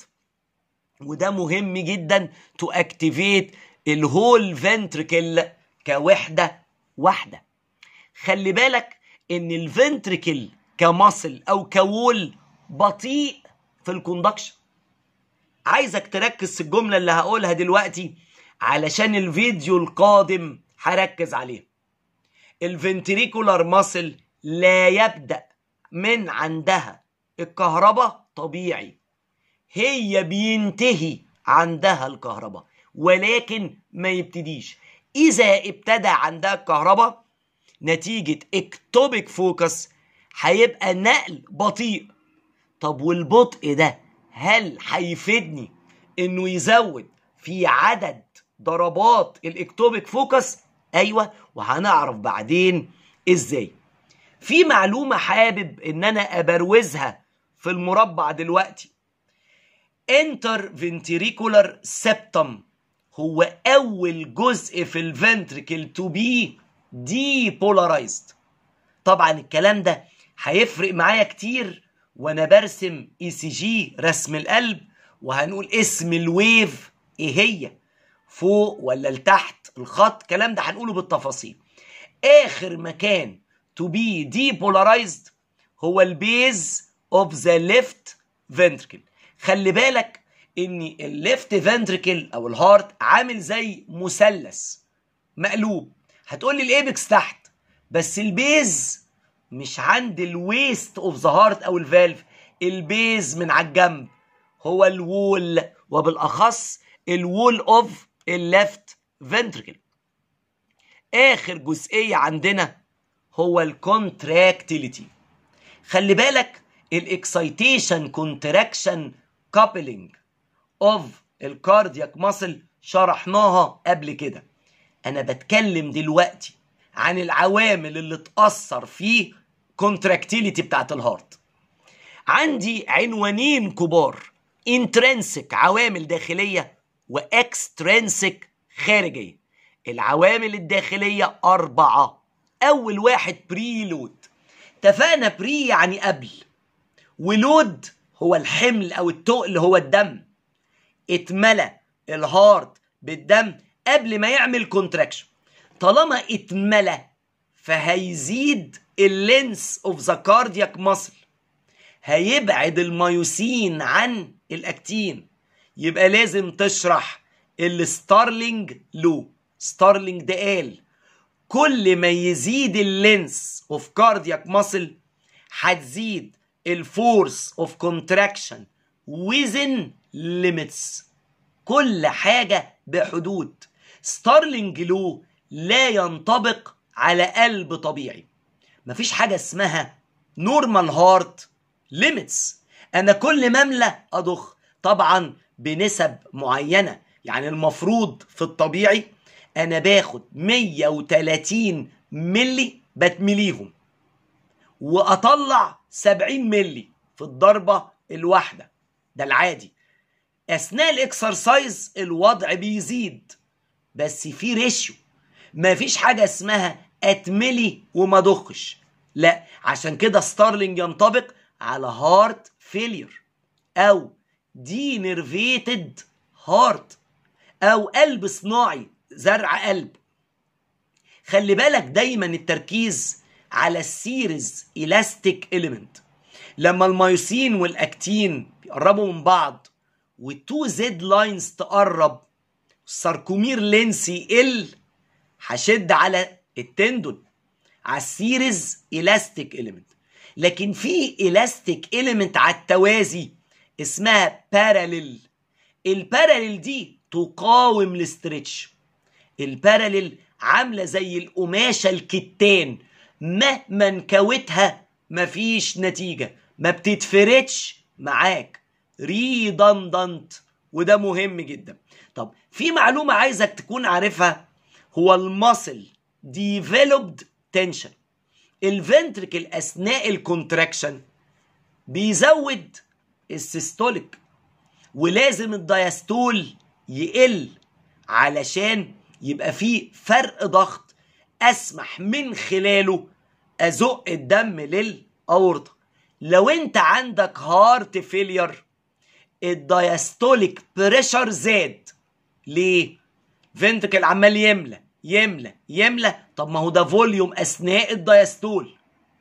[SPEAKER 1] وده مهم جدا تو اكتيفيت الهول فنتركل كوحدة واحدة خلي بالك ان الفنتركل كمصل او كوول بطيء في الكوندكشن عايزك تركز في الجملة اللي هقولها دلوقتي علشان الفيديو القادم هركز عليها الفنتريكولار ماسل لا يبدأ من عندها الكهرباء طبيعي هي بينتهي عندها الكهرباء ولكن ما يبتديش إذا ابتدى عندها الكهرباء نتيجة اكتوبيك فوكس هيبقى نقل بطيء طب والبطء ده هل هيفيدني انه يزود في عدد ضربات الاكتوبيك فوكس ايوه وهنعرف بعدين ازاي في معلومه حابب ان انا ابروزها في المربع دلوقتي انتر فنتريكولار سبتم هو اول جزء في الفنتريكل تو بي دي بولارايزد طبعا الكلام ده هيفرق معايا كتير وانا برسم اي سي جي رسم القلب وهنقول اسم الويف ايه هي فوق ولا لتحت الخط الكلام ده هنقوله بالتفاصيل اخر مكان to be depolarized هو البيز اوف ذا ليفت فنتركل خلي بالك ان الليفت فنتركل او الهارت عامل زي مثلث مقلوب هتقول لي الايبكس تحت بس البيز مش عند الويست اوف ذا هارت او الفالف البيز من على الجنب هو الوول وبالاخص الوول اوف الليفت فنتركل اخر جزئيه عندنا هو الكونتراكتيليتي خلي بالك الاكسيتيشن كونتراكشن كابلنج اوف الكاردياك ماسل شرحناها قبل كده انا بتكلم دلوقتي عن العوامل اللي تأثر في كونتراكتيليتي بتاعت الهارت عندي عنوانين كبار انترنسك عوامل داخلية واكسترنسك خارجية العوامل الداخلية أربعة أول واحد بري لود اتفقنا بري يعني قبل ولود هو الحمل أو التقل هو الدم اتملى الهارت بالدم قبل ما يعمل كونتراكشن طالما اتملى فهيزيد اللينس اوف ذا كاردياك ماسل هيبعد الميوسين عن الاكتين يبقى لازم تشرح الستارلينج لو ستارلينج ده قال كل ما يزيد اللينس اوف كاردياك ماسل هتزيد الفورس اوف كونتراكشن within limits كل حاجة بحدود ستارلينج لو لا ينطبق على قلب طبيعي مفيش حاجة اسمها نورمال هارت ليميتس انا كل ما املى اضخ طبعا بنسب معينة يعني المفروض في الطبيعي انا باخد 130 ملي بتمليهم واطلع 70 ملي في الضربة الواحدة ده العادي اثناء الاكسرسايز الوضع بيزيد بس في ريشيو مفيش حاجة اسمها اتملي وما ضخش لا عشان كده ستارلينج ينطبق على هارت فيلير او دي نيرفيتد هارت او قلب صناعي زرع قلب خلي بالك دايما التركيز على السيريز الاستيك اليمنت لما الميوسين والاكتين بيقربوا من بعض والتو زد لاينز تقرب الساركومير لينس يقل هشد على التندون على السيريز الاستيك اليمنت لكن في الاستيك اليمنت على التوازي اسمها باراليل الباراليل دي تقاوم الاسترتش الباراليل عامله زي القماشه الكتان مهما نكوتها مفيش نتيجه ما بتتفردش معاك ريدندنت وده مهم جدا طب في معلومه عايزك تكون عارفها هو الماسل ديفلوبد تنشن الفنتركل اثناء الكونتراكشن بيزود السيستوليك ولازم الدايستول يقل علشان يبقى فيه فرق ضغط اسمح من خلاله ازق الدم للاورطه لو انت عندك هارت فيلير الدايستوليك بريشر زاد ليه فنتركل عمال يملى يملى يملى طب ما هو ده فوليوم اثناء الدايستول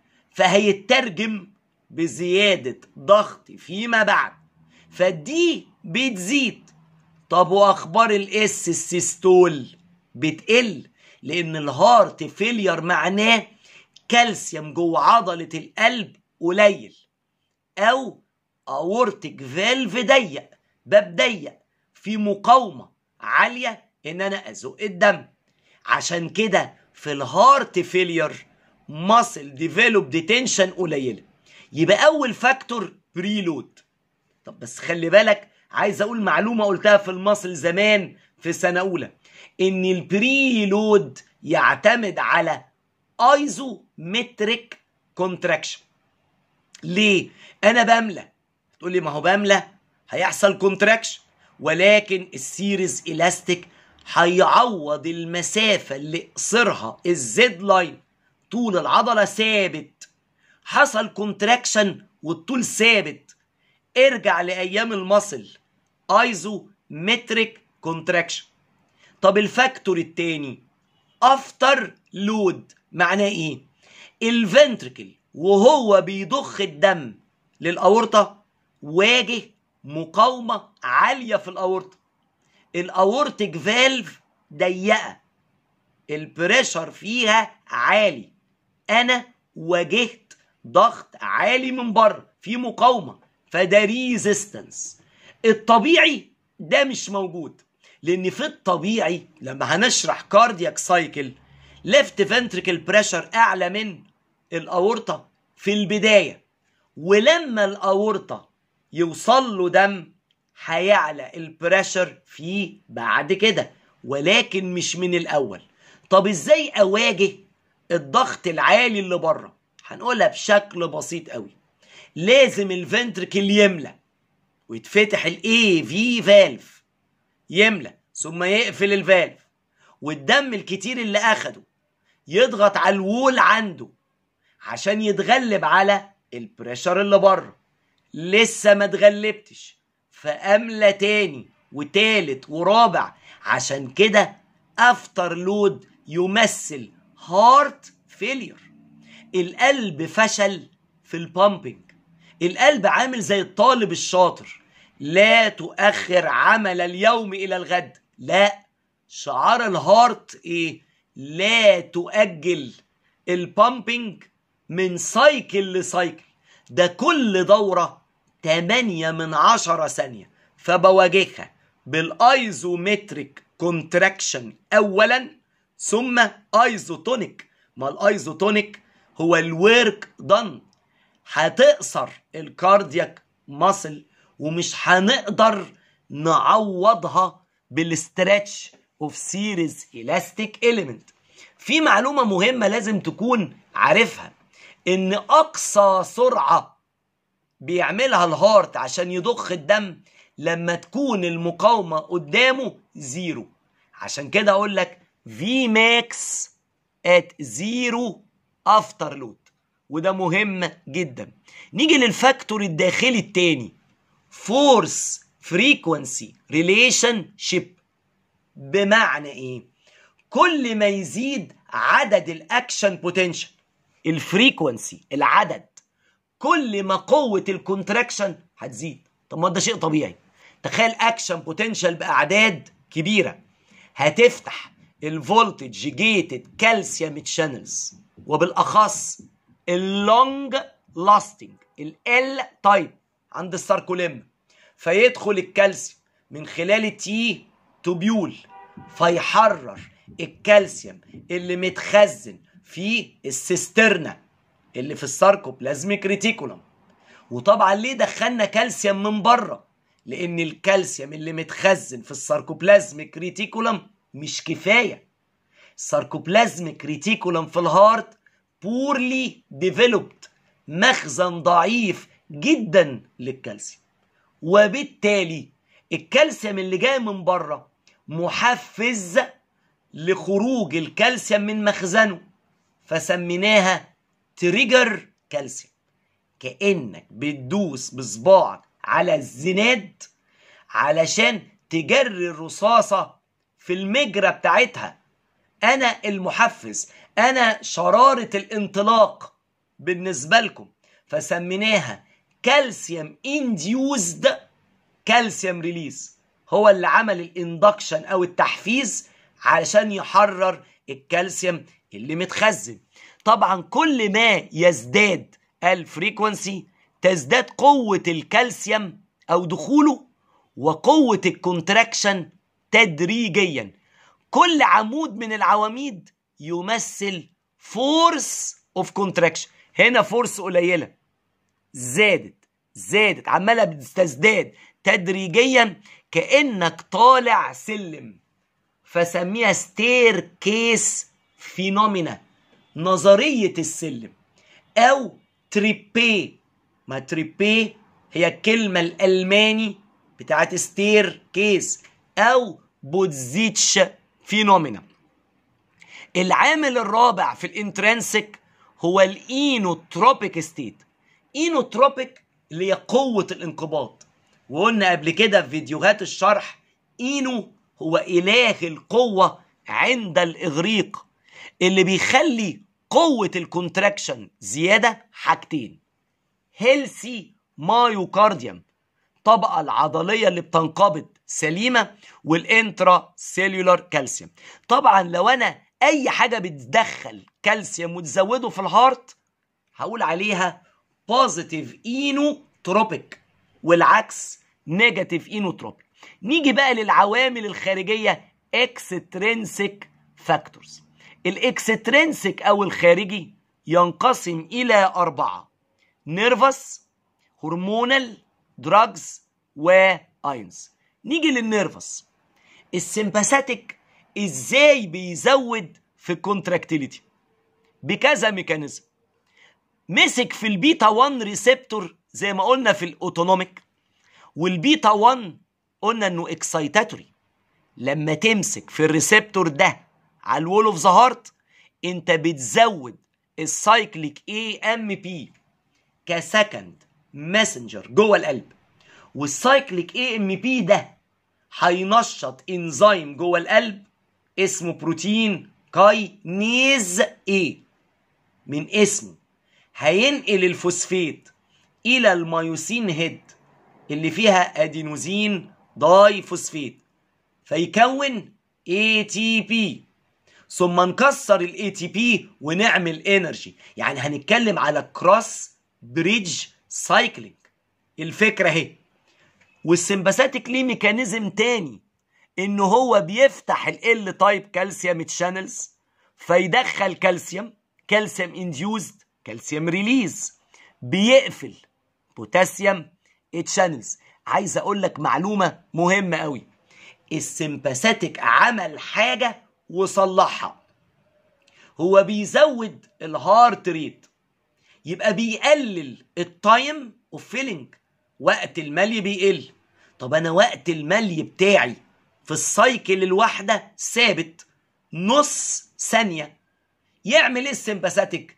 [SPEAKER 1] فهيترجم بزياده ضغط فيما بعد فدي بتزيد طب واخبار الاس السيستول بتقل لان الهارت فيلير معناه كالسيوم جوه عضله القلب قليل او اورتيك فالف ضيق باب ضيق في مقاومه عاليه ان انا ازق الدم عشان كده في الهارت فيلير ماسل ديفلوب ديتنشن قليله يبقى اول فاكتور بريلود طب بس خلي بالك عايز اقول معلومه قلتها في الماسل زمان في سنه اولى ان البريلود يعتمد على ايزومتريك كونتراكشن ليه انا بملى تقول لي ما هو بملى هيحصل كونتراكشن ولكن السيريز الاستيك هيعوض المسافة اللي قصرها الزد لاين طول العضلة ثابت حصل كونتراكشن والطول ثابت ارجع لأيام المصل ايزو متريك كونتراكشن طب الفاكتور التاني افتر لود معناه ايه الفنتركل وهو بيضخ الدم للأورطة واجه مقاومة عالية في الأورطة الأورتيك فالف ضيقة البريشر فيها عالي أنا واجهت ضغط عالي من بره في مقاومة فده ريزيستنس الطبيعي ده مش موجود لأن في الطبيعي لما هنشرح كاردياك سايكل ليفت فنتريكل بريشر أعلى من الأورطة في البداية ولما الأورطة يوصل له دم هيعلى البريشر فيه بعد كده ولكن مش من الاول طب ازاي اواجه الضغط العالي اللي بره هنقولها بشكل بسيط قوي لازم الفنتركل يملى ويتفتح الاي في فالف يملى ثم يقفل الفالف والدم الكتير اللي اخده يضغط على الوول عنده عشان يتغلب على البريشر اللي بره لسه ما اتغلبتش فاملى تاني وتالت ورابع عشان كده افتر لود يمثل هارت فيلير القلب فشل في البامبنج القلب عامل زي الطالب الشاطر لا تؤخر عمل اليوم الى الغد لا شعار الهارت ايه لا تؤجل البامبنج من سايكل لسايكل ده كل دورة 8 من 10 ثانية فبواجهها بالايزومتريك كونتراكشن اولا ثم ايزوتونيك ما الايزوتونيك هو الورك دن هتقصر الكاردياك ماسل ومش هنقدر نعوضها بالاسترتش اوف سيريز الاستيك اليمنت في معلومه مهمه لازم تكون عارفها ان اقصى سرعه بيعملها الهارت عشان يضخ الدم لما تكون المقاومه قدامه زيرو عشان كده اقول لك في ماكس ات زيرو افتر لود وده مهم جدا نيجي للفاكتور الداخلي التاني فورس فريكونسي ريليشن شيب بمعنى ايه كل ما يزيد عدد الاكشن بوتنشال الفريكونسي العدد كل ما قوه الكونتراكشن هتزيد طب ما ده شيء طبيعي تخيل اكشن بوتنشال باعداد كبيره هتفتح الفولتج جيتد كالسيوم تشانلز وبالاخص اللونج لاستنج ال تايب عند الساركوليم فيدخل الكالسيوم من خلال التي توبيول فيحرر الكالسيوم اللي متخزن في السيسترنا اللي في الساركوبلازميك ريتيكولم وطبعا ليه دخلنا كالسيوم من بره لان الكالسيوم اللي متخزن في الساركوبلازميك ريتيكولم مش كفايه الساركوبلازميك ريتيكولم في الهارت بورلي ديفلوبد مخزن ضعيف جدا للكالسيوم وبالتالي الكالسيوم اللي جاي من بره محفز لخروج الكالسيوم من مخزنه فسميناها تريجر كالسيوم كانك بتدوس بصباعك على الزناد علشان تجري الرصاصه في المجرى بتاعتها انا المحفز انا شراره الانطلاق بالنسبه لكم فسميناها كالسيوم انديوزد كالسيوم ريليز هو اللي عمل الاندكشن او التحفيز علشان يحرر الكالسيوم اللي متخزن طبعا كل ما يزداد الفريكونسي تزداد قوة الكالسيوم او دخوله وقوة الكونتراكشن تدريجيا كل عمود من العواميد يمثل فورس اوف كونتراكشن هنا فورس قليله زادت زادت عماله بتزداد تدريجيا كانك طالع سلم فسميها ستير كيس فينومينا نظريه السلم او تريبي ما تريبي هي الكلمه الالماني بتاعت ستير كيس او بوتزيتش فينومينا العامل الرابع في الانترنسك هو الاينوتروبيك ستيت اينوتروبيك اللي هي قوة الانقباض وقلنا قبل كده في فيديوهات الشرح اينو هو اله القوة عند الاغريق اللي بيخلي قوة الكونتراكشن زيادة حاجتين هيلسي مايوكارديوم الطبقة العضلية اللي بتنقبض سليمة والانترا سيلولار كالسيوم طبعا لو انا اي حاجة بتدخل كالسيوم وتزوده في الهارت هقول عليها بوزيتيف اينوتروبيك والعكس نيجاتيف اينوتروبيك نيجي بقى للعوامل الخارجية اكسترينسيك فاكتورز الاكسترينسيك او الخارجي ينقسم الى اربعة نيرفس هرمونال دراجز ايونز نيجي للنيرفس السمباثيك ازاي بيزود في الكونتراكتيليتي بكذا ميكانيزم مسك في البيتا 1 ريسبتور زي ما قلنا في الاوتونوميك والبيتا 1 قلنا انه اكسايتاتوري لما تمسك في الريسبتور ده على الوول اوف ذا هارت انت بتزود السايكليك اي ام بي كسكند ماسنجر جوه القلب والسايكليك اي ام بي ده هينشط انزيم جوه القلب اسمه بروتين كاينيز اي من اسمه هينقل الفوسفات الى الميوسين هيد اللي فيها ادينوزين داي فوسفات فيكون اي تي بي ثم نكسر الاي تي بي ونعمل انرجي يعني هنتكلم على كروس بريدج سايكلينج الفكره اهي والسمباثيك ليه ميكانيزم تاني ان هو بيفتح ال تايب كالسيوم تشانلز فيدخل كالسيوم كالسيوم انديوزد كالسيوم ريليز بيقفل بوتاسيوم تشانلز عايز اقول لك معلومه مهمه قوي السمباثيك عمل حاجه وصلحها هو بيزود الهارت ريت يبقى بيقلل التايم اوف فيلينج وقت الملي بيقل طب انا وقت الملي بتاعي في السايكل الواحده ثابت نص ثانيه يعمل ايه السمباثيك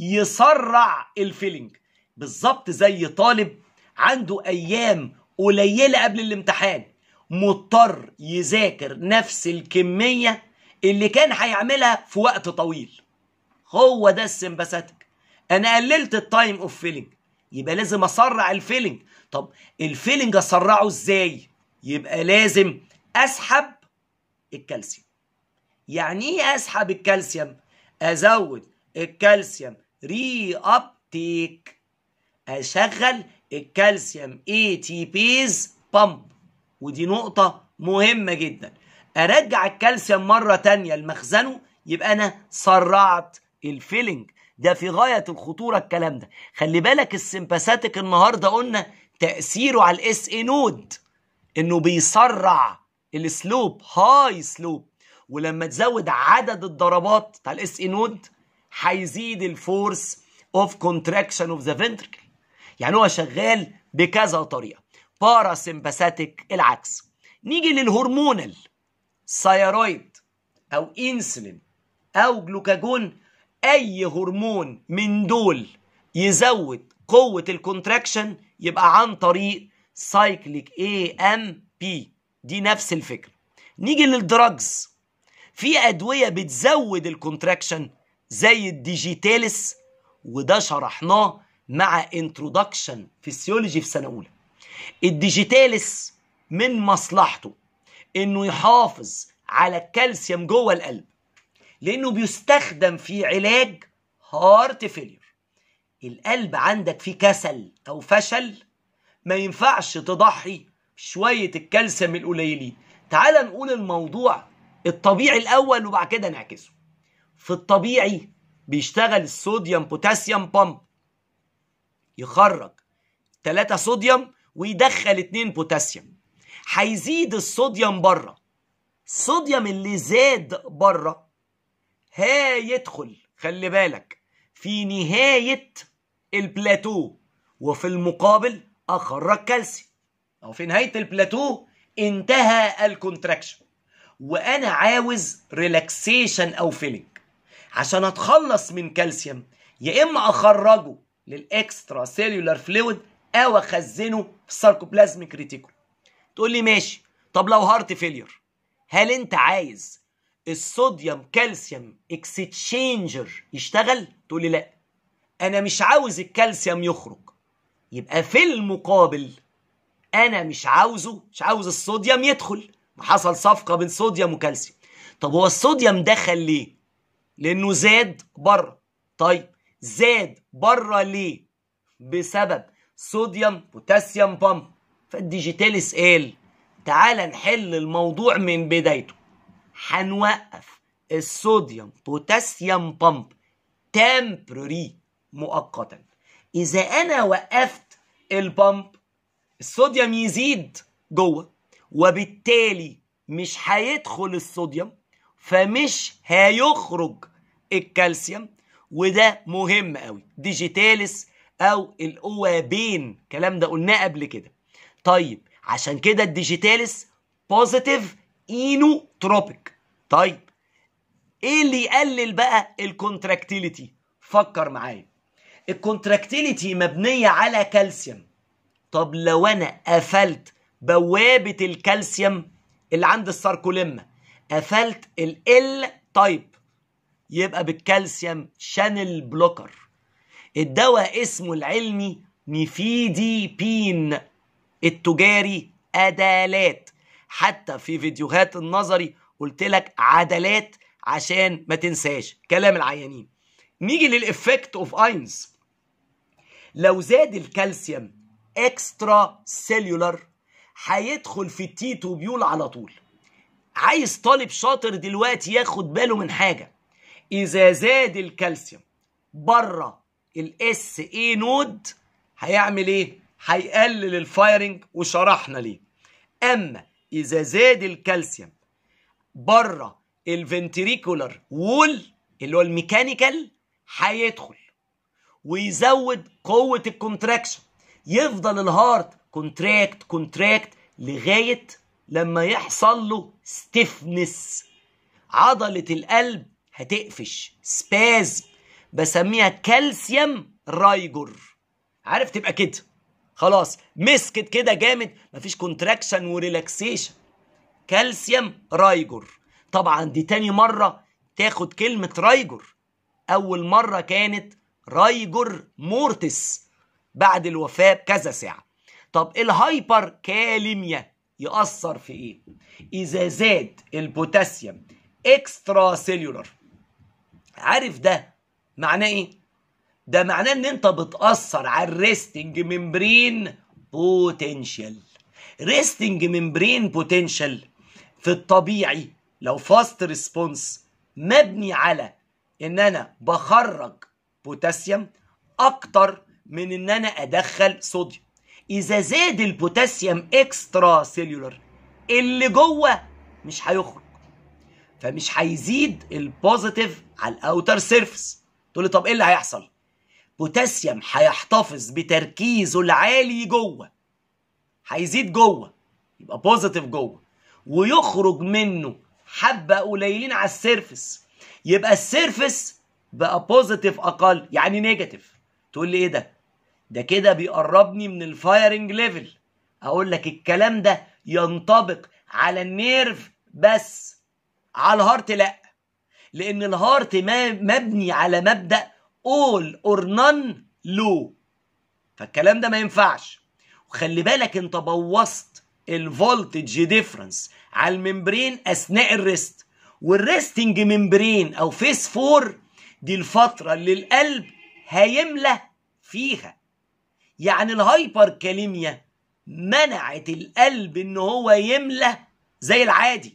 [SPEAKER 1] يسرع الفيلينج بالظبط زي طالب عنده ايام قليله قبل الامتحان مضطر يذاكر نفس الكميه اللي كان هيعملها في وقت طويل هو ده السمباثيك انا قللت التايم اوف فيلينج يبقى لازم اسرع الفيلينج طب الفيلينج اسرعه ازاي يبقى لازم اسحب الكالسيوم يعني ايه اسحب الكالسيوم ازود الكالسيوم ري ابتيك اشغل الكالسيوم اي تي بيز بامب ودي نقطة مهمة جدا ارجع الكالسيوم مرة تانية لمخزنه يبقى انا سرعت الفيلينج ده في غاية الخطورة الكلام ده خلي بالك السمباثيك النهاردة قلنا تأثيره على الاس اي نود انه بيسرع السلوب هاي سلوب ولما تزود عدد الضربات بتاع الاس اي نود هيزيد الفورس اوف كونتراكشن اوف ذا فنتركل يعني هو شغال بكذا طريقه باراسمباثيك العكس نيجي للهرمونال ثايرويد او انسولين او جلوكاجون اي هرمون من دول يزود قوه الكونتراكشن يبقى عن طريق سايكليك اي ام بي دي نفس الفكره نيجي للدراجز في ادويه بتزود الكونتراكشن زي الديجيتالس وده شرحناه مع انترودكشن فيسيولوجي في سنه اولى الديجيتالس من مصلحته انه يحافظ على الكالسيوم جوه القلب لانه بيستخدم في علاج هارت فيلير القلب عندك فيه كسل او فشل ما ينفعش تضحي شويه الكالسيوم القليلين تعال نقول الموضوع الطبيعي الاول وبعد كده نعكسه في الطبيعي بيشتغل الصوديوم بوتاسيوم بامب يخرج 3 صوديوم ويدخل 2 بوتاسيوم هيزيد الصوديوم بره الصوديوم اللي زاد بره هيدخل خلي بالك في نهاية البلاتو وفي المقابل أخرج كالسيوم أو في نهاية البلاتو انتهى الكونتراكشن وأنا عاوز ريلاكسيشن أو فيلينج عشان أتخلص من كالسيوم يا إما أخرجه للإكسترا سيلولار فلويد أو أخزنه في الساركوبلازميك ريتيكول تقول لي ماشي طب لو هارت فيلير هل أنت عايز الصوديوم كالسيوم اكستشينجر يشتغل تقول لي لا انا مش عاوز الكالسيوم يخرج يبقى في المقابل انا مش عاوزه مش عاوز الصوديوم يدخل حصل صفقه بين صوديوم وكالسيوم طب هو الصوديوم دخل ليه لانه زاد بره طيب زاد بره ليه بسبب صوديوم بوتاسيوم بامب فالديجيتاليس قال تعال نحل الموضوع من بدايته هنوقف الصوديوم بوتاسيوم بامب تمبرري مؤقتا اذا انا وقفت البامب الصوديوم يزيد جوه وبالتالي مش هيدخل الصوديوم فمش هيخرج الكالسيوم وده مهم قوي ديجيتاليس او الاوابين الكلام ده قلناه قبل كده طيب عشان كده الديجيتاليس بوزيتيف اينوتروبيك طيب ايه اللي يقلل بقى الكونتراكتيليتي فكر معايا الكونتراكتيليتي مبنيه على كالسيوم طب لو انا قفلت بوابه الكالسيوم اللي عند الساركوليما قفلت ال تايب يبقى بالكالسيوم شانل بلوكر الدواء اسمه العلمي نيفيديبين التجاري ادالات حتى في فيديوهات النظري قلت لك عدلات عشان ما تنساش كلام العيانين نيجي للإفكت اوف اينز لو زاد الكالسيوم اكسترا سيلولار هيدخل في التي توبيول على طول عايز طالب شاطر دلوقتي ياخد باله من حاجه اذا زاد الكالسيوم بره الاس اي نود هيعمل ايه هيقلل الفايرنج وشرحنا ليه اما اذا زاد الكالسيوم بره الفنتريكولار وول اللي هو الميكانيكال هيدخل ويزود قوة الكونتراكشن يفضل الهارت كونتراكت كونتراكت لغاية لما يحصل له ستيفنس عضلة القلب هتقفش سباز بسميها كالسيوم رايجور عارف تبقى كده خلاص مسكت كده جامد مفيش كونتراكشن وريلاكسيشن كالسيوم رايجور طبعا دي تاني مرة تاخد كلمة رايجور أول مرة كانت رايجور مورتس بعد الوفاة بكذا ساعة طب الهايبر كاليميا يأثر في إيه؟ إذا زاد البوتاسيوم اكسترا سيلولار عارف ده معناه إيه؟ ده معناه إن أنت بتأثر على الريستنج ممبرين بوتنشال ريستنج ممبرين بوتنشال في الطبيعي لو فاست ريسبونس مبني على ان انا بخرج بوتاسيوم اكتر من ان انا ادخل صوديوم اذا زاد البوتاسيوم اكسترا سيلولر اللي جوه مش هيخرج فمش هيزيد البوزيتيف على الاوتر سيرفيس تقول لي طب ايه اللي هيحصل بوتاسيوم هيحتفظ بتركيزه العالي جوه هيزيد جوه يبقى بوزيتيف جوه ويخرج منه حبه قليلين على السيرفس يبقى السيرفس بقى بوزيتيف اقل يعني نيجاتيف تقول لي ايه ده ده كده بيقربني من الفايرنج ليفل اقول لك الكلام ده ينطبق على النيرف بس على الهارت لا لان الهارت مبني على مبدا all or none low فالكلام ده ما ينفعش وخلي بالك انت بوظت الفولتج ديفرنس على الممبرين اثناء الريست والريستنج ممبرين او فيس 4 دي الفتره اللي القلب هيملى فيها يعني الهايبر كاليميا منعت القلب ان هو يملى زي العادي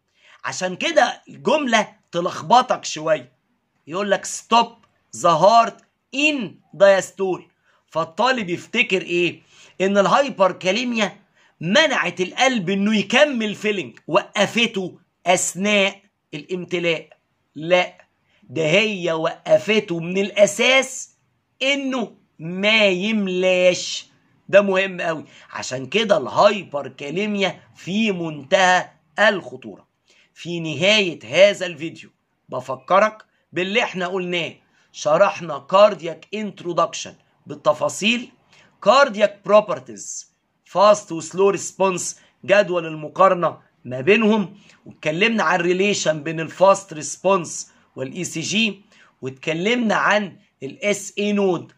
[SPEAKER 1] عشان كده الجمله تلخبطك شويه يقول لك ستوب ذا هارت ان دايستول فالطالب يفتكر ايه ان الهايبر كاليميا منعت القلب انه يكمل فيلنج وقفته اثناء الامتلاء لا ده هي وقفته من الاساس انه ما يملاش ده مهم قوي عشان كده الهايبر كاليميا في منتهى الخطوره في نهايه هذا الفيديو بفكرك باللي احنا قلناه شرحنا كاردياك انترودكشن بالتفاصيل كاردياك بروبرتيز فاست وسلو ريسبونس جدول المقارنه ما بينهم واتكلمنا عن الريليشن بين الفاست ريسبونس والاي سي جي واتكلمنا عن الاس اي نود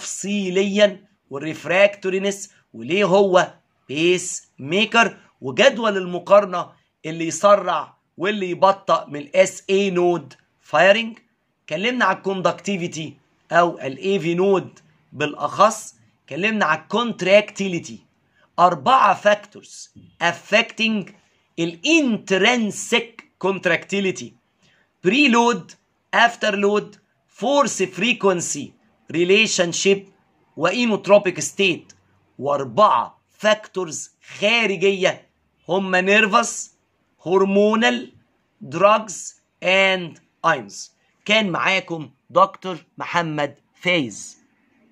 [SPEAKER 1] تفصيليا والريفراكتورينس وليه هو بيس ميكر وجدول المقارنه اللي يسرع واللي يبطأ من الاس اي نود فايرنج اتكلمنا على الكوندكتيفيتي او الاي في نود بالاخص اتكلمنا على الكونتراكتيليتي أربعة فاكتورز affecting الانترنسك contractility preload afterload force frequency relationship وإينوتروبيك ستيت وأربعة فاكتورز خارجيه هم نيرفس هرمونال دراجز اند اينز كان معاكم دكتور محمد فايز